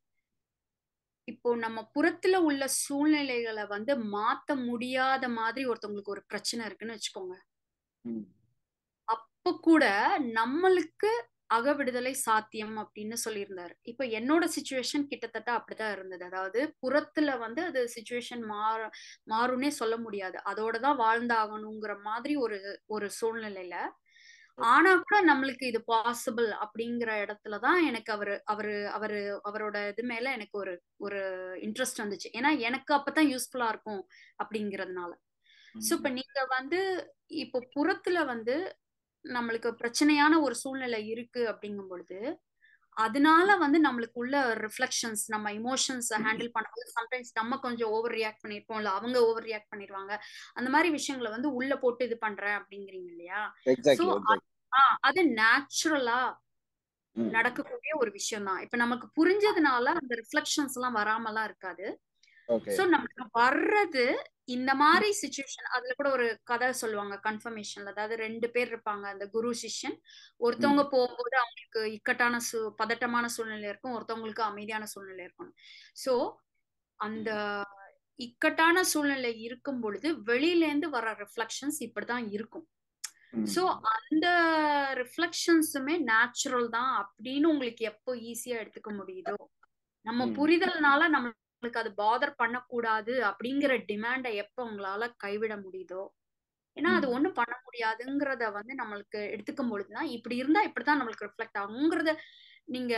இப்போ நம்ம புறத்துல உள்ள சூழ்நிலைகளை வந்து மாத்த முடியாத மாதிரி ஒருத்தவங்களுக்கு ஒரு பிரச்சனை இருக்குன்னு வச்சுக்கோங்க ம். அப்ப கூட நம்மளுக்கு அக விடுதலை சாத்தியம் அப்படின்னு சொல்லியிருந்தாரு இப்போ என்னோட சுச்சுவேஷன் கிட்டத்தட்ட அப்படிதான் இருந்தது அதாவது புறத்துல வந்து அது சுச்சுவேஷன் மாற மாறும்னே சொல்ல முடியாது அதோட தான் வாழ்ந்தாகணுங்கிற மாதிரி ஒரு ஒரு சூழ்நிலையில ஆனா கூட நம்மளுக்கு இது பாசிபிள் அப்படிங்கிற இடத்துல தான் எனக்கு அவரு அவரு அவரு அவரோட இது மேல எனக்கு ஒரு ஒரு இன்ட்ரெஸ்ட் வந்துச்சு ஏன்னா எனக்கு அப்பதான் யூஸ்ஃபுல்லா இருக்கும் அப்படிங்கறதுனால சோ இப்ப நீங்க வந்து இப்போ புறத்துல வந்து நம்மளுக்கு பிரச்சனையான ஒரு சூழ்நிலை இருக்கு அப்படிங்கும் பொழுது அதனால வந்து நம்மளுக்கு உள்ள ரிஃப்ளெக்ஷன்ஸ் நம்ம இமோஷன்ஸ் ஹேண்டில் பண்ணும்போது சம்டைம்ஸ் நம்ம கொஞ்சம் ஓவர் ரியாக்ட் பண்ணிருப்போம் இல்ல அவங்க ஓவர் ரியாக்ட் பண்ணிடுவாங்க அந்த மாதிரி விஷயங்களை வந்து உள்ள போட்டு இது பண்றேன் அப்படிங்கிறீங்க இல்லையா சோ எக்ஸாக்ட்லி எக்ஸாக்ட்லி அது நேச்சுரலா நடக்கக்கூடிய ஒரு விஷயம் தான் இப்ப நமக்கு புரிஞ்சதுனால அந்த ரிஃப்ளெக்ஷன்ஸ் எல்லாம் வராமலாம் இருக்காது ஓகே சோ நமக்கு வர்றது இந்த மாதிரி சுச்சுவேஷன் அதுல கூட ஒரு கதை சொல்லுவாங்க கன்ஃபர்மேஷன்ல அதாவது ரெண்டு பேர் இருப்பாங்க அந்த குரு சிஷ்யன் ஒருத்தவங்க போகும்போது அவங்களுக்கு இக்கட்டான சூ பதட்டமான சூழ்நிலை இருக்கும் ஒருத்தவங்களுக்கு அமைதியான சூழ்நிலை இருக்கும் சோ அந்த இக்கட்டான சூழ்நிலை இருக்கும் பொழுது வெளியில இருந்து வர ரிஃப்ளெக்ஷன்ஸ் இப்படிதான் இருக்கும் சோ அந்த ரிஃப்ளெக்ஷன்ஸுமே நேச்சுரல் தான் அப்படின்னு உங்களுக்கு எப்போ ஈஸியா எடுத்துக்க முடியுதோ நம்ம ம். புரிதல்னால நம்மளுக்கு அது பாதர் பண்ணக்கூடாது அப்படிங்கிற டிமாண்டை எப்போ உங்களால கைவிட முடியுதோ ஏன்னா அது ம். ஒண்ணும் பண்ண முடியாதுங்கிறத வந்து நம்மளுக்கு எடுத்துக்கும் பொழுதுதான் இப்படி இருந்தா இப்படிதான் நம்மளுக்கு ரிஃப்ளெக்ட் ஆகுங்கிறத நீங்க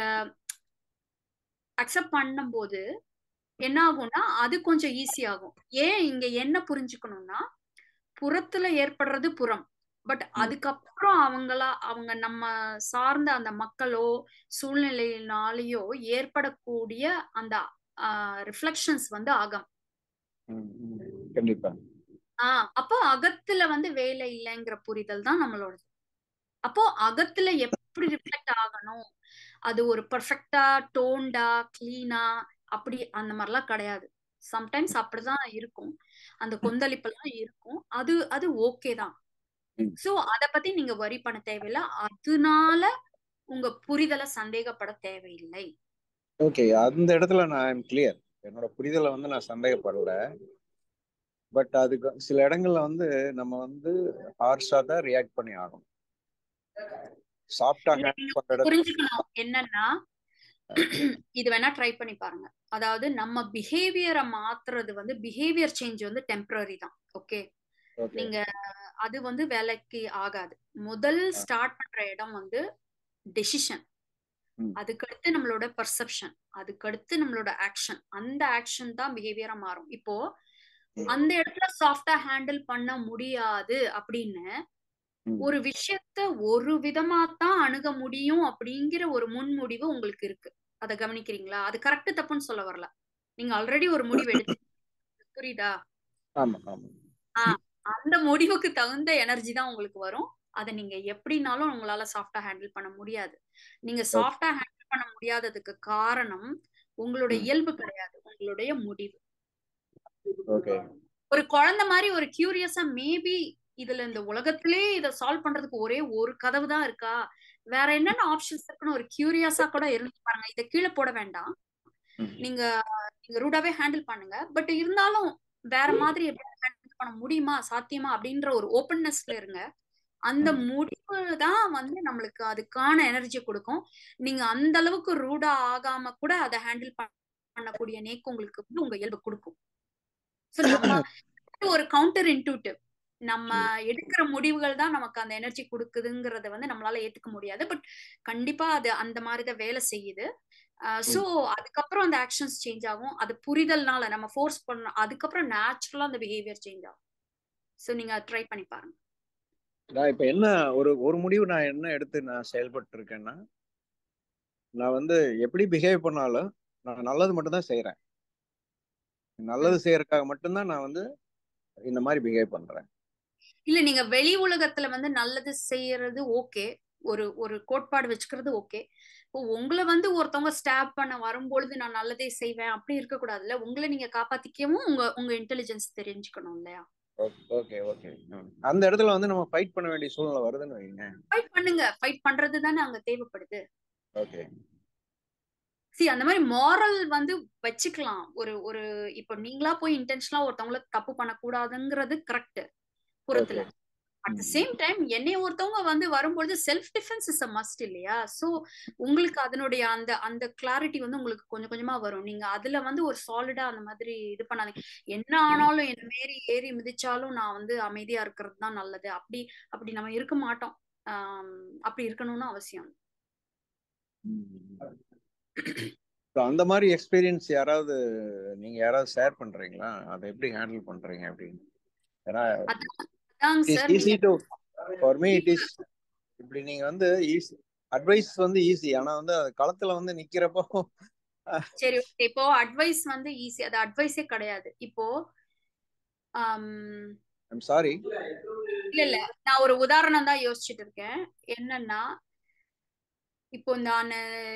அக்செப்ட் பண்ணும்போது என்ன ஆகும்னா அது கொஞ்சம் ஈஸி ஆகும் ஏன் இங்க என்ன புரிஞ்சுக்கணும்னா புறத்துல ஏற்படுறது புறம் பட் அதுக்கப்புறம் அவங்களா அவங்க நம்ம சார்ந்த அந்த மக்களோ சூழ்நிலையினாலேயோ ஏற்படக்கூடிய அந்த ரிஃப்ளெக்ஷன்ஸ் வந்து அகம் ம், ம். கண்டிப்பா ஆஹ் அப்போ அகத்துல வந்து வேலை இல்லைங்கிற புரிதல் தான் நம்மளோடது அப்போ அகத்துல எப்படி ரிஃப்ளெக்ட் ஆகணும் அது ஒரு பர்ஃபெக்டா டோன்டா கிளீனா அப்படி அந்த மாதிரிலாம் கிடையாது சம்டைம்ஸ் அப்படிதான் இருக்கும் அந்த கொந்தளிப்பெல்லாம் இருக்கும் அது அது ஓகே தான் ம். சோ அத பத்தி நீங்க வரி பண்ண தேவையில்லை அதனால உங்க புரிதலை சந்தேகப்பட தேவையில்லை ஓகே அந்த இடத்துல நான் ஐம் கிளியர் என்னோட புரிதலை வந்து நான் சந்தேகப்படல பட் அதுக்கு சில இடங்கள்ல வந்து நம்ம வந்து ஹார்ஷா தான் ரியாக்ட் பண்ணி ஆகணும் சாஃப்டா இல்ல, ஹேண்டில் நீங்க பண்ற இடத்துல புரிஞ்சுக்கணும் என்னன்னா இது வேணா ட்ரை பண்ணி பாருங்க அதாவது நம்ம பிஹேவியரை மாத்துறது வந்து பிஹேவியர் சேஞ்ச் வந்து டெம்பரரி தான் ஓகே ஓகே நீங்க அது வந்து வேலைக்கு ஆகாது முதல் ஸ்டார்ட் பண்ற இடம் வந்து டெசிஷன் ம். அதுக்கடுத்து நம்மளோட பர்செப்ஷன் அதுக்கடுத்து நம்மளோட ஆக்ஷன் அந்த ஆக்ஷன் தான் பிஹேவியரா மாறும் இப்போ ம். அந்த இடத்துல சாஃப்டா ஹேண்டில் பண்ண முடியாது அப்படின்னு ம். ஒரு விஷயத்த உலகத்தை ஒரு விதமா தான் அணுக முடியும் அப்படிங்கிற ஒரு முன்முடிவு உங்களுக்கு இருக்கு அதை கவனிக்கிறீங்களா அது கரெக்ட் தப்புன்னு சொல்ல வரல நீங்க ஆல்ரெடி ஒரு முடிவு எடுத்து புரியுதா ஆமா ஆமா ஆஹ் அந்த முடிவுக்கு தகுந்த எனர்ஜி தான் உங்களுக்கு வரும் அதை நீங்க எப்படினாலும் உங்களால சாஃப்டா ஹேண்டில் பண்ண முடியாது நீங்க சாஃப்டா ஹேண்டில் பண்ண முடியாததுக்கு காரணம் உங்களுடைய ம். இயல்பு கிடையாது உங்களுடைய முடிவு ஓகே ஒரு குழந்தை மாதிரி ஒரு கியூரியஸா மேபி இதுல இந்த உலகத்திலே இதை சால்வ் பண்றதுக்கு ஒரே ஒரு கதவு தான் இருக்கா வேற என்னென்ன ஆப்ஷன்ஸ் இருக்குன்னு ஒரு கியூரியஸா கூட இருந்து பாருங்க இதை கீழே போட வேண்டாம் ம். நீங்க நீங்க ரூடாவே ஹேண்டில் பண்ணுங்க பட் இருந்தாலும் வேற மாதிரி ஹேண்டில் பண்ண முடியுமா சாத்தியமா அப்படின்ற ஒரு ஓப்பன்னஸ்ல இருங்க அந்த ம். முடிவு தான் வந்து நம்மளுக்கு அதுக்கான எனர்ஜி கொடுக்கும் நீங்க அந்த அளவுக்கு ரூடா ஆகாம கூட அதை ஹேண்டில் பண்ணக்கூடிய நேக்கு உங்களுக்கு வந்து உங்க இயல்பு கொடுக்கும் சோ நம்ம ஒரு கவுண்டர் இன்டூட்டிவ் நம்ம எடுக்கிற முடிவுகள் தான் நமக்கு அந்த எனர்ஜி கொடுக்குதுங்கிறத வந்து நம்மளால ஏத்துக்க முடியாது பட் கண்டிப்பா அது அந்த மாதிரி தான் வேலை செய்யுது சோ அதுக்கப்புறம் அந்த ஆக்ஷன்ஸ் சேஞ்ச் ஆகும் அது புரிதல்னால நம்ம ஃபோர்ஸ் பண்ண அதுக்கப்புறம் நேச்சுரலா அந்த பிஹேவியர் சேஞ்ச் ஆகும் சோ நீங்க ட்ரை பண்ணி பாருங்க நான் இப்ப என்ன ஒரு ஒரு முடிவு நான் என்ன எடுத்து நான் செயல்பட்டு இருக்கேன்னா நான் வந்து எப்படி பிஹேவ் பண்ணாலும் நான் நல்லது மட்டும் தான் செய்யறேன் நல்லது செய்யறதுக்காக மட்டும்தான் நான் வந்து இந்த மாதிரி பிஹேவ் பண்றேன் இல்ல நீங்க வெளி உலகத்துல வந்து நல்லது செய்யறது ஓகே ஒரு ஒரு கோட்பாடு வச்சுக்கிறது ஓகே இப்போ உங்களை வந்து ஒருத்தவங்க ஸ்டாப் பண்ண வரும்பொழுது நான் நல்லதே செய்வேன் அப்படி இருக்க கூடாதுல்ல உங்களை நீங்க காப்பாத்திக்கவும் உங்க உங்க இன்டெலிஜென்ஸ் தெரிஞ்சுக்கணும் இல்லையா ஓகே ஓகே அந்த இடத்துல வந்து நம்ம ஃபைட் பண்ண வேண்டிய சூழ்நிலை வருதுன்னு வைங்க ஃபைட் பண்ணுங்க ஃபைட் பண்றது தானே அங்க தேவைப்படுது ஓகே சி அந்த மாதிரி மாரல் வந்து வச்சுக்கலாம் ஒரு ஒரு இப்போ நீங்களா போய் இன்டென்ஷனலா ஒருத்தவங்கள தப்பு பண்ணக்கூடாதுங்கிறது கரெக்ட் புறத்துல அட் த சேம் டைம் என்னை ஒருத்தவங்க வந்து வரும்பொழுது self defence is a must இல்லையா சோ உங்களுக்கு அதனுடைய அந்த அந்த கிளாரிட்டி வந்து உங்களுக்கு கொஞ்சம் கொஞ்சமா வரும் நீங்க அதுல வந்து ஒரு சாலிடா அந்த மாதிரி இது பண்ணாதீங்க என்ன ஆனாலும் என்ன மாரி ஏறி மிதிச்சாலும் நான் வந்து அமைதியா இருக்கிறது தான் நல்லது அப்படி அப்படி நம்ம இருக்க மாட்டோம் அப்படி இருக்கணும்னு அவசியம் அந்த மாதிரி எக்ஸ்பீரியன்ஸ் யாராவது நீங்க யாராவது ஷேர் பண்றீங்களா அதை எப்படி ஹேண்டில் பண்றீங்க அப்படின்னு ஏன்னா easy to for me it is இப்படி நீங்க வந்து ஈஸி அட்வைஸ் வந்து ஈஸி ஆனா வந்து அது களத்துல வந்து நிக்கிறப்போ சரி ஓகே இப்போ அட்வைஸ் வந்து ஈஸி அது அட்வைஸே கிடையாது இப்போ ஐம் சாரி இல்ல இல்ல நான் ஒரு உதாரணம் தான் யோசிச்சுட்டு இருக்கேன் என்னன்னா இப்போ நான்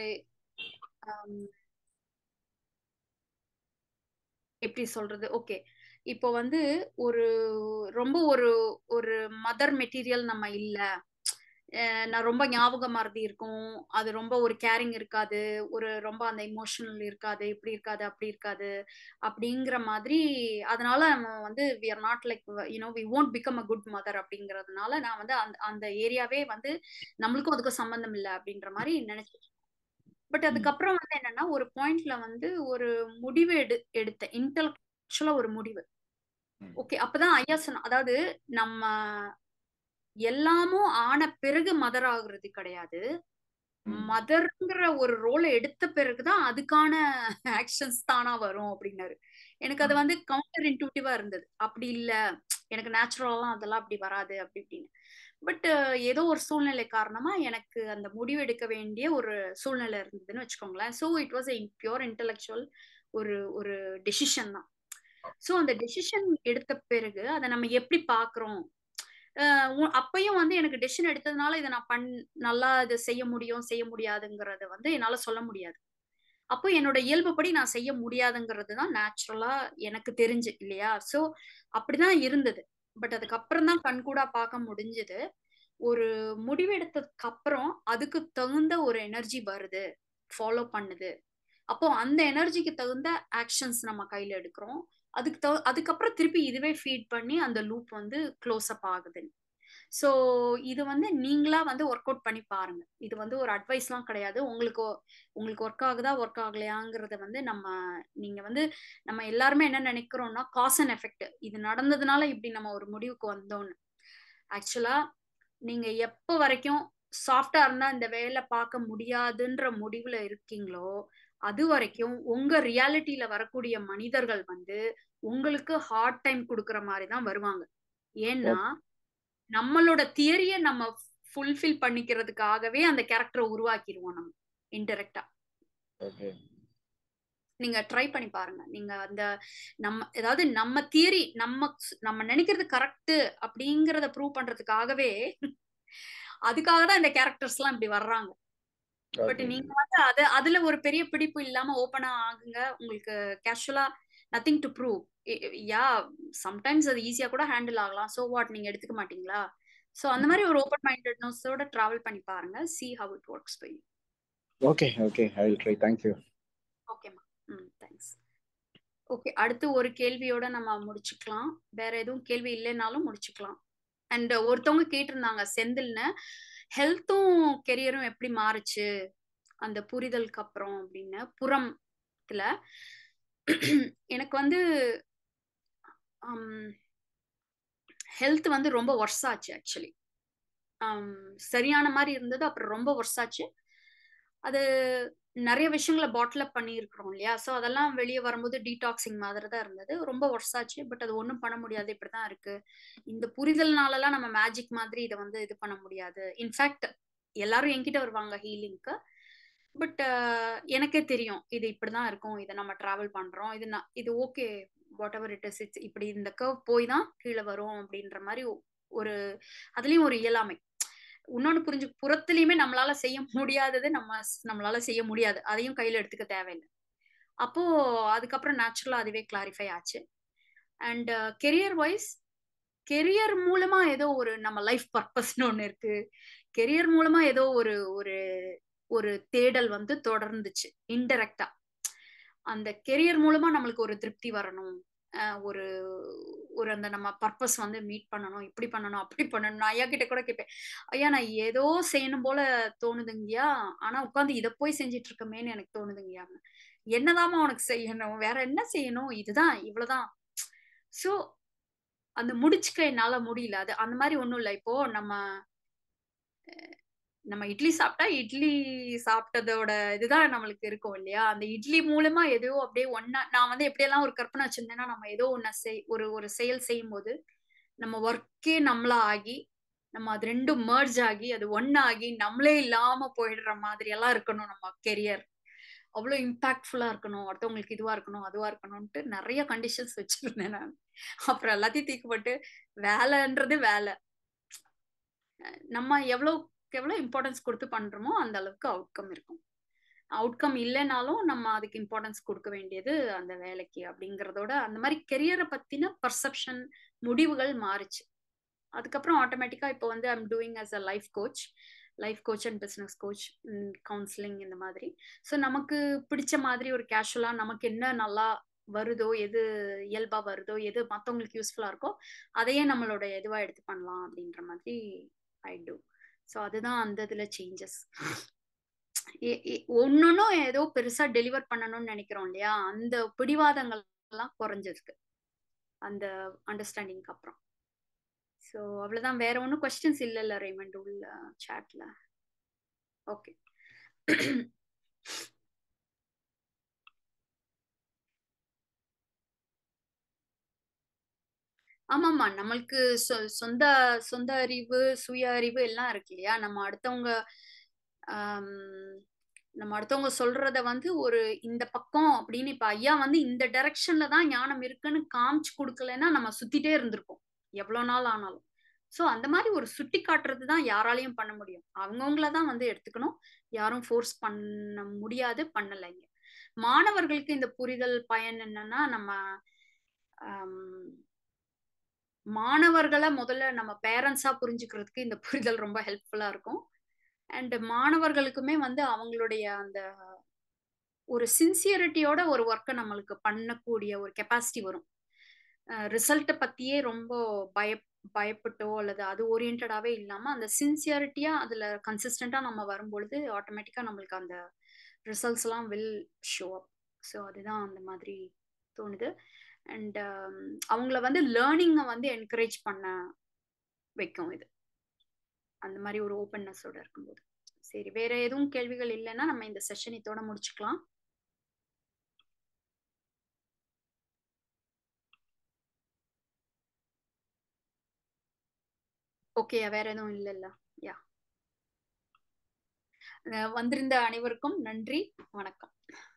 எப்படி சொல்றது ஓகே இப்போ வந்து ஒரு ரொம்ப ஒரு ஒரு மதர் மெட்டீரியல் நம்ம இல்ல நான் ரொம்ப ஞாபக மறதி இருக்கும் அது ரொம்ப ஒரு கேரிங் இருக்காது ஒரு ரொம்ப அந்த இமோஷனல் இருக்காது இப்படி இருக்காது அப்படி இருக்காது அப்படிங்கிற மாதிரி அதனால நம்ம வந்து we are not like you know we won't become a good mother அப்படிங்கறதுனால நான் வந்து அந்த அந்த ஏரியாவே வந்து நம்மளுக்கும் அதுக்கும் சம்பந்தம் இல்லை அப்படின்ற மாதிரி நினைச்சிட்டு பட் அதுக்கப்புறம் வந்து என்னன்னா ஒரு பாயிண்ட்ல வந்து ஒரு முடிவு எடு எடுத்த இன்டலெக்சுவலா ஒரு முடிவு ஓகே அப்பதான் ஐயா சொன்ன அதாவது நம்ம எல்லாமும் ஆன பிறகு மதர் ஆகுறது கிடையாது மதர்ங்கிற ஒரு ரோலை எடுத்த பிறகுதான் அதுக்கான ஆக்ஷன்ஸ் தானா வரும் அப்படின்னாரு எனக்கு அது வந்து கவுண்டர் இன்டூட்டிவா இருந்தது அப்படி இல்ல எனக்கு நேச்சுரலாம் அதெல்லாம் அப்படி வராது அப்படி இப்படின்னு பட் ஏதோ ஒரு சூழ்நிலை காரணமா எனக்கு அந்த முடிவு எடுக்க வேண்டிய ஒரு சூழ்நிலை இருந்ததுன்னு வச்சுக்கோங்களேன் so it was pure intellectual ஒரு ஒரு டெசிஷன் தான் ஸோ அந்த டெசிஷன் எடுத்த பிறகு அதை நம்ம எப்படி பாக்குறோம் அப்பயும் வந்து எனக்கு டெசிஷன் எடுத்ததுனால இதை நான் பண் நல்லா இதை செய்ய முடியும் செய்ய முடியாதுங்கிறத வந்து என்னால சொல்ல முடியாது அப்போ என்னோட இயல்புப்படி நான் செய்ய முடியாதுங்கிறது தான் நேச்சுரலா எனக்கு தெரிஞ்சு இல்லையா ஸோ அப்படிதான் இருந்தது பட் அதுக்கப்புறம் தான் கண்கூடா பார்க்க முடிஞ்சது ஒரு முடிவெடுத்ததுக்கு அப்புறம் அதுக்கு தகுந்த ஒரு எனர்ஜி வருது ஃபாலோ பண்ணுது அப்போ அந்த எனர்ஜிக்கு தகுந்த ஆக்ஷன்ஸ் நம்ம கையில எடுக்கிறோம் அதுக்கு தகு அதுக்கப்புறம் திருப்பி இதுவே ஃபீட் பண்ணி அந்த லூப் வந்து க்ளோஸ் அப் ஆகுது ஸோ இது வந்து நீங்களா வந்து ஒர்க் அவுட் பண்ணி பாருங்க இது வந்து ஒரு அட்வைஸ்லாம் கிடையாது உங்களுக்கு உங்களுக்கு ஒர்க் ஆகுதா ஒர்க் ஆகலையாங்கிறத வந்து நம்ம நீங்க வந்து நம்ம எல்லாருமே என்ன நினைக்கிறோம்னா காஸ் அண்ட் எஃபெக்ட் இது நடந்ததுனால இப்படி நம்ம ஒரு முடிவுக்கு வந்தோம்னு ஆக்சுவலா நீங்க எப்போ வரைக்கும் சாஃப்டா இருந்தா இந்த வேலை பார்க்க முடியாதுன்ற முடிவுல இருக்கீங்களோ அது வரைக்கும் உங்க ரியாலிட்டியில வரக்கூடிய மனிதர்கள் வந்து உங்களுக்கு ஹார்ட் டைம் கொடுக்குற மாதிரி தான் வருவாங்க ஏன்னா நம்மளோட தியரிய நம்ம ஃபுல்ஃபில் பண்ணிக்கிறதுக்காகவே அந்த கேரக்டரை உருவாக்கிடுவோம் நம்ம இன்டெரக்டா ஓகே நீங்க ட்ரை பண்ணி பாருங்க நீங்க அந்த நம்ம ஏதாவது நம்ம தியரி நம்ம நம்ம நினைக்கிறது கரெக்ட் அப்படிங்கறத ப்ரூவ் பண்றதுக்காகவே அதுக்காக தான் இந்த கேரக்டர்ஸ் எல்லாம் இப்படி வர்றாங்க பட் ஓகே நீங்க வந்து அது அதுல ஒரு பெரிய பிடிப்பு இல்லாம ஓப்பனா ஆகுங்க உங்களுக்கு கேஷுவலா nothing to prove yeah sometimes அது ஈஸியா கூட ஹேண்டில் ஆகலாம் ஸோ வாட் நீங்க எடுத்துக்க மாட்டீங்களா ஸோ அந்த மாதிரி ஒரு ஓப்பன் மைண்டட்னஸோட டிராவல் பண்ணி பாருங்க see how it works bye okay okay I will try thank you ஓகேம்மா ம் தேங்க்ஸ் ஓகே அடுத்து ஒரு கேள்வியோட நம்ம முடிச்சுக்கலாம் வேற எதுவும் கேள்வி இல்லைனாலும் முடிச்சுக்கலாம் அண்ட் ஒருத்தவங்க கேட்டிருந்தாங்க செந்தில்னு ஹெல்த்தும் கெரியரும் எப்படி மாறுச்சு அந்த புரிதலுக்கு அப்புறம் அப்படின்னு புறத்துல எனக்கு வந்து ஹெல்த் வந்து ரொம்ப ஒர்ஸ் ஆச்சு ஆக்சுவலி சரியான மாதிரி இருந்தது அப்புறம் ரொம்ப ஒர்ஸ் ஆச்சு அது நிறைய விஷயங்களை பாட்டில் அப் பண்ணியிருக்கிறோம் இல்லையா ஸோ அதெல்லாம் வெளியே வரும்போது டீடாக்சிங் மாதிரி தான் இருந்தது ரொம்ப ஒர்ஸ் ஆச்சு பட் அது ஒன்றும் பண்ண முடியாது இப்படி தான் இருக்கு இந்த புரிதல்னாலலாம் நம்ம மேஜிக் மாதிரி இதை வந்து இது பண்ண முடியாது இன்ஃபேக்ட் எல்லாரும் என்கிட்ட வருவாங்க ஹீலிங்க்கு பட் எனக்கே தெரியும் இது இப்படிதான் இருக்கும் இதை நம்ம டிராவல் பண்றோம் இது நான் இது okay whatever it is it's இப்படி இந்த கர்வ் போய் தான் கீழே வரும் அப்படின்ற மாதிரி ஒரு அதுலயும் ஒரு இயலாமை இன்னொன்னு புரிஞ்சு புறத்துலயுமே நம்மளால செய்ய முடியாதது நம்ம நம்மளால செய்ய முடியாது அதையும் கையில எடுத்துக்க தேவையில்லை அப்போ அதுக்கப்புறம் நேச்சுரலா அதுவே கிளாரிஃபை ஆச்சு அண்ட் கெரியர் வைஸ் கெரியர் மூலமா ஏதோ ஒரு நம்ம லைஃப் பர்பஸ்னு ஒண்ணு இருக்கு கெரியர் மூலமா ஏதோ ஒரு ஒரு ஒரு தேடல் வந்து தொடர்ந்துச்சு இன்டெரக்டா அந்த கெரியர் மூலமா நம்மளுக்கு ஒரு திருப்தி வரணும் ஒரு ஒரு அந்த நம்ம பர்பஸ் வந்து மீட் பண்ணணும் இப்படி பண்ணணும் அப்படி பண்ணணும் நான் ஐயா கிட்ட கூட கேட்பேன் ஐயா நான் ஏதோ செய்யணும் போல தோணுதுங்கய்யா ஆனா உட்காந்து இதை போய் செஞ்சிட்டு இருக்கமேன்னு எனக்கு தோணுதுங்கய்யா என்னதாமா உனக்கு செய்யணும் வேற என்ன செய்யணும் இதுதான் இவ்வளவுதான் சோ அந்த முடிச்சுக்க என்னால முடியல அது அந்த மாதிரி ஒண்ணும் இல்லை இப்போ நம்ம நம்ம இட்லி சாப்பிட்டா இட்லி சாப்பிட்டதோட இதுதான் நம்மளுக்கு இருக்கும் இல்லையா அந்த இட்லி மூலமா ஏதோ அப்படியே ஒன்னா நான் வந்து எப்படியெல்லாம் ஒரு கற்பனை வச்சிருந்தேன்னா நம்ம ஏதோ ஒன்ன செய் ஒரு ஒரு செயல் செய்யும் போது நம்ம ஒர்க்கே நம்மளா ஆகி நம்ம அது ரெண்டும் மர்ஜ் ஆகி அது ஒன்னாகி நம்மளே இல்லாம போயிடுற மாதிரி எல்லாம் இருக்கணும் நம்ம கெரியர் அவ்வளோ இம்பாக்ட்ஃபுல்லா இருக்கணும் அடுத்தவங்களுக்கு இதுவா இருக்கணும் அதுவா இருக்கணும்ட்டு நிறைய கண்டிஷன்ஸ் வச்சிருந்தேன் நான் அப்புறம் எல்லாத்தையும் தீக்கப்பட்டு வேலைன்றது வேலை நம்ம எவ்வளோ எவ்வளோ இம்பார்ட்டன்ஸ் கொடுத்து பண்றோமோ அந்த அளவுக்கு அவுட்கம் இருக்கும் அவுட்கம் இல்லைனாலும் நம்ம அதுக்கு இம்பார்ட்டன்ஸ் கொடுக்க வேண்டியது அந்த வேலைக்கு அப்படிங்கிறதோட அந்த மாதிரி கெரியரை பத்தின பர்செப்ஷன் முடிவுகள் மாறுச்சு அதுக்கப்புறம் ஆட்டோமேட்டிக்கா இப்போ வந்து I'm doing as a life coach life coach and business coach counselling இந்த மாதிரி ஸோ நமக்கு பிடிச்ச மாதிரி ஒரு கேஷுவலா நமக்கு என்ன நல்லா வருதோ எது இயல்பா வருதோ எது மற்றவங்களுக்கு யூஸ்ஃபுல்லா இருக்கோ அதையே நம்மளோட எதுவா எடுத்து பண்ணலாம் அப்படின்ற மாதிரி ஐ டூ ஸோ அதுதான் அந்த இதில் சேஞ்சஸ் ஒன்னொன்னும் ஏதோ பெருசா டெலிவர் பண்ணணும்னு நினைக்கிறோம் இல்லையா அந்த பிடிவாதங்கள் எல்லாம் குறைஞ்சிருக்கு அந்த அண்டர்ஸ்டாண்டிங்க்கு அப்புறம் ஸோ அவ்வளோதான் வேற ஒன்றும் கொஸ்டின்ஸ் இல்லைல்ல ரேமண்ட் உள்ள சாட்ல ஓகே ஆமாம்மா நம்மளுக்கு சொ சொந்த சொந்த அறிவு சுய அறிவு எல்லாம் இருக்கு இல்லையா நம்ம அடுத்தவங்க நம்ம அடுத்தவங்க சொல்றத வந்து ஒரு இந்த பக்கம் அப்படின்னு இப்ப ஐயா வந்து இந்த டைரக்ஷன்ல தான் ஞானம் இருக்குன்னு காமிச்சு கொடுக்கலன்னா நம்ம சுத்திட்டே இருந்திருப்போம் எவ்வளவு நாள் ஆனாலும் ஸோ அந்த மாதிரி ஒரு சுட்டி காட்டுறது தான் யாராலையும் பண்ண முடியும் அவங்கவுங்கள தான் வந்து எடுத்துக்கணும் யாரும் ஃபோர்ஸ் பண்ண முடியாது பண்ணலைங்க மாணவர்களுக்கு இந்த புரிதல் பயன் என்னன்னா நம்ம மாணவர்களை முதல்ல நம்ம பேரண்ட்ஸா புரிஞ்சுக்கிறதுக்கு இந்த புரிதல் ரொம்ப ஹெல்ப்ஃபுல்லா இருக்கும் அண்ட் மாணவர்களுக்குமே வந்து அவங்களுடைய அந்த ஒரு சின்சியரிட்டியோட ஒரு ஒர்க்கை நம்மளுக்கு பண்ணக்கூடிய ஒரு கெப்பாசிட்டி வரும் ரிசல்ட்டை பத்தியே ரொம்ப பய பயப்பட்டோ அல்லது அது ஓரியன்டாவே இல்லாம அந்த சின்சியரிட்டியா அதுல கன்சிஸ்டண்டா நம்ம வரும்பொழுது ஆட்டோமேட்டிக்கா நம்மளுக்கு அந்த ரிசல்ட்ஸ் எல்லாம் வில் ஷோ அப் ஸோ அதுதான் அந்த மாதிரி தோணுது அண்ட் அவங்கள வந்து லேர்னிங்கை வந்து என்கரேஜ் பண்ண வைக்கும் இது அந்த மாதிரி ஒரு ஓப்பன்னஸோட இருக்கும்போது சரி வேற எதுவும் கேள்விகள் இல்லைன்னா நம்ம இந்த செஷன் இதோட முடிச்சுக்கலாம் ஓகே வேற எதுவும் இல்லைல்ல யா அஹ் வந்திருந்த அனைவருக்கும் நன்றி வணக்கம்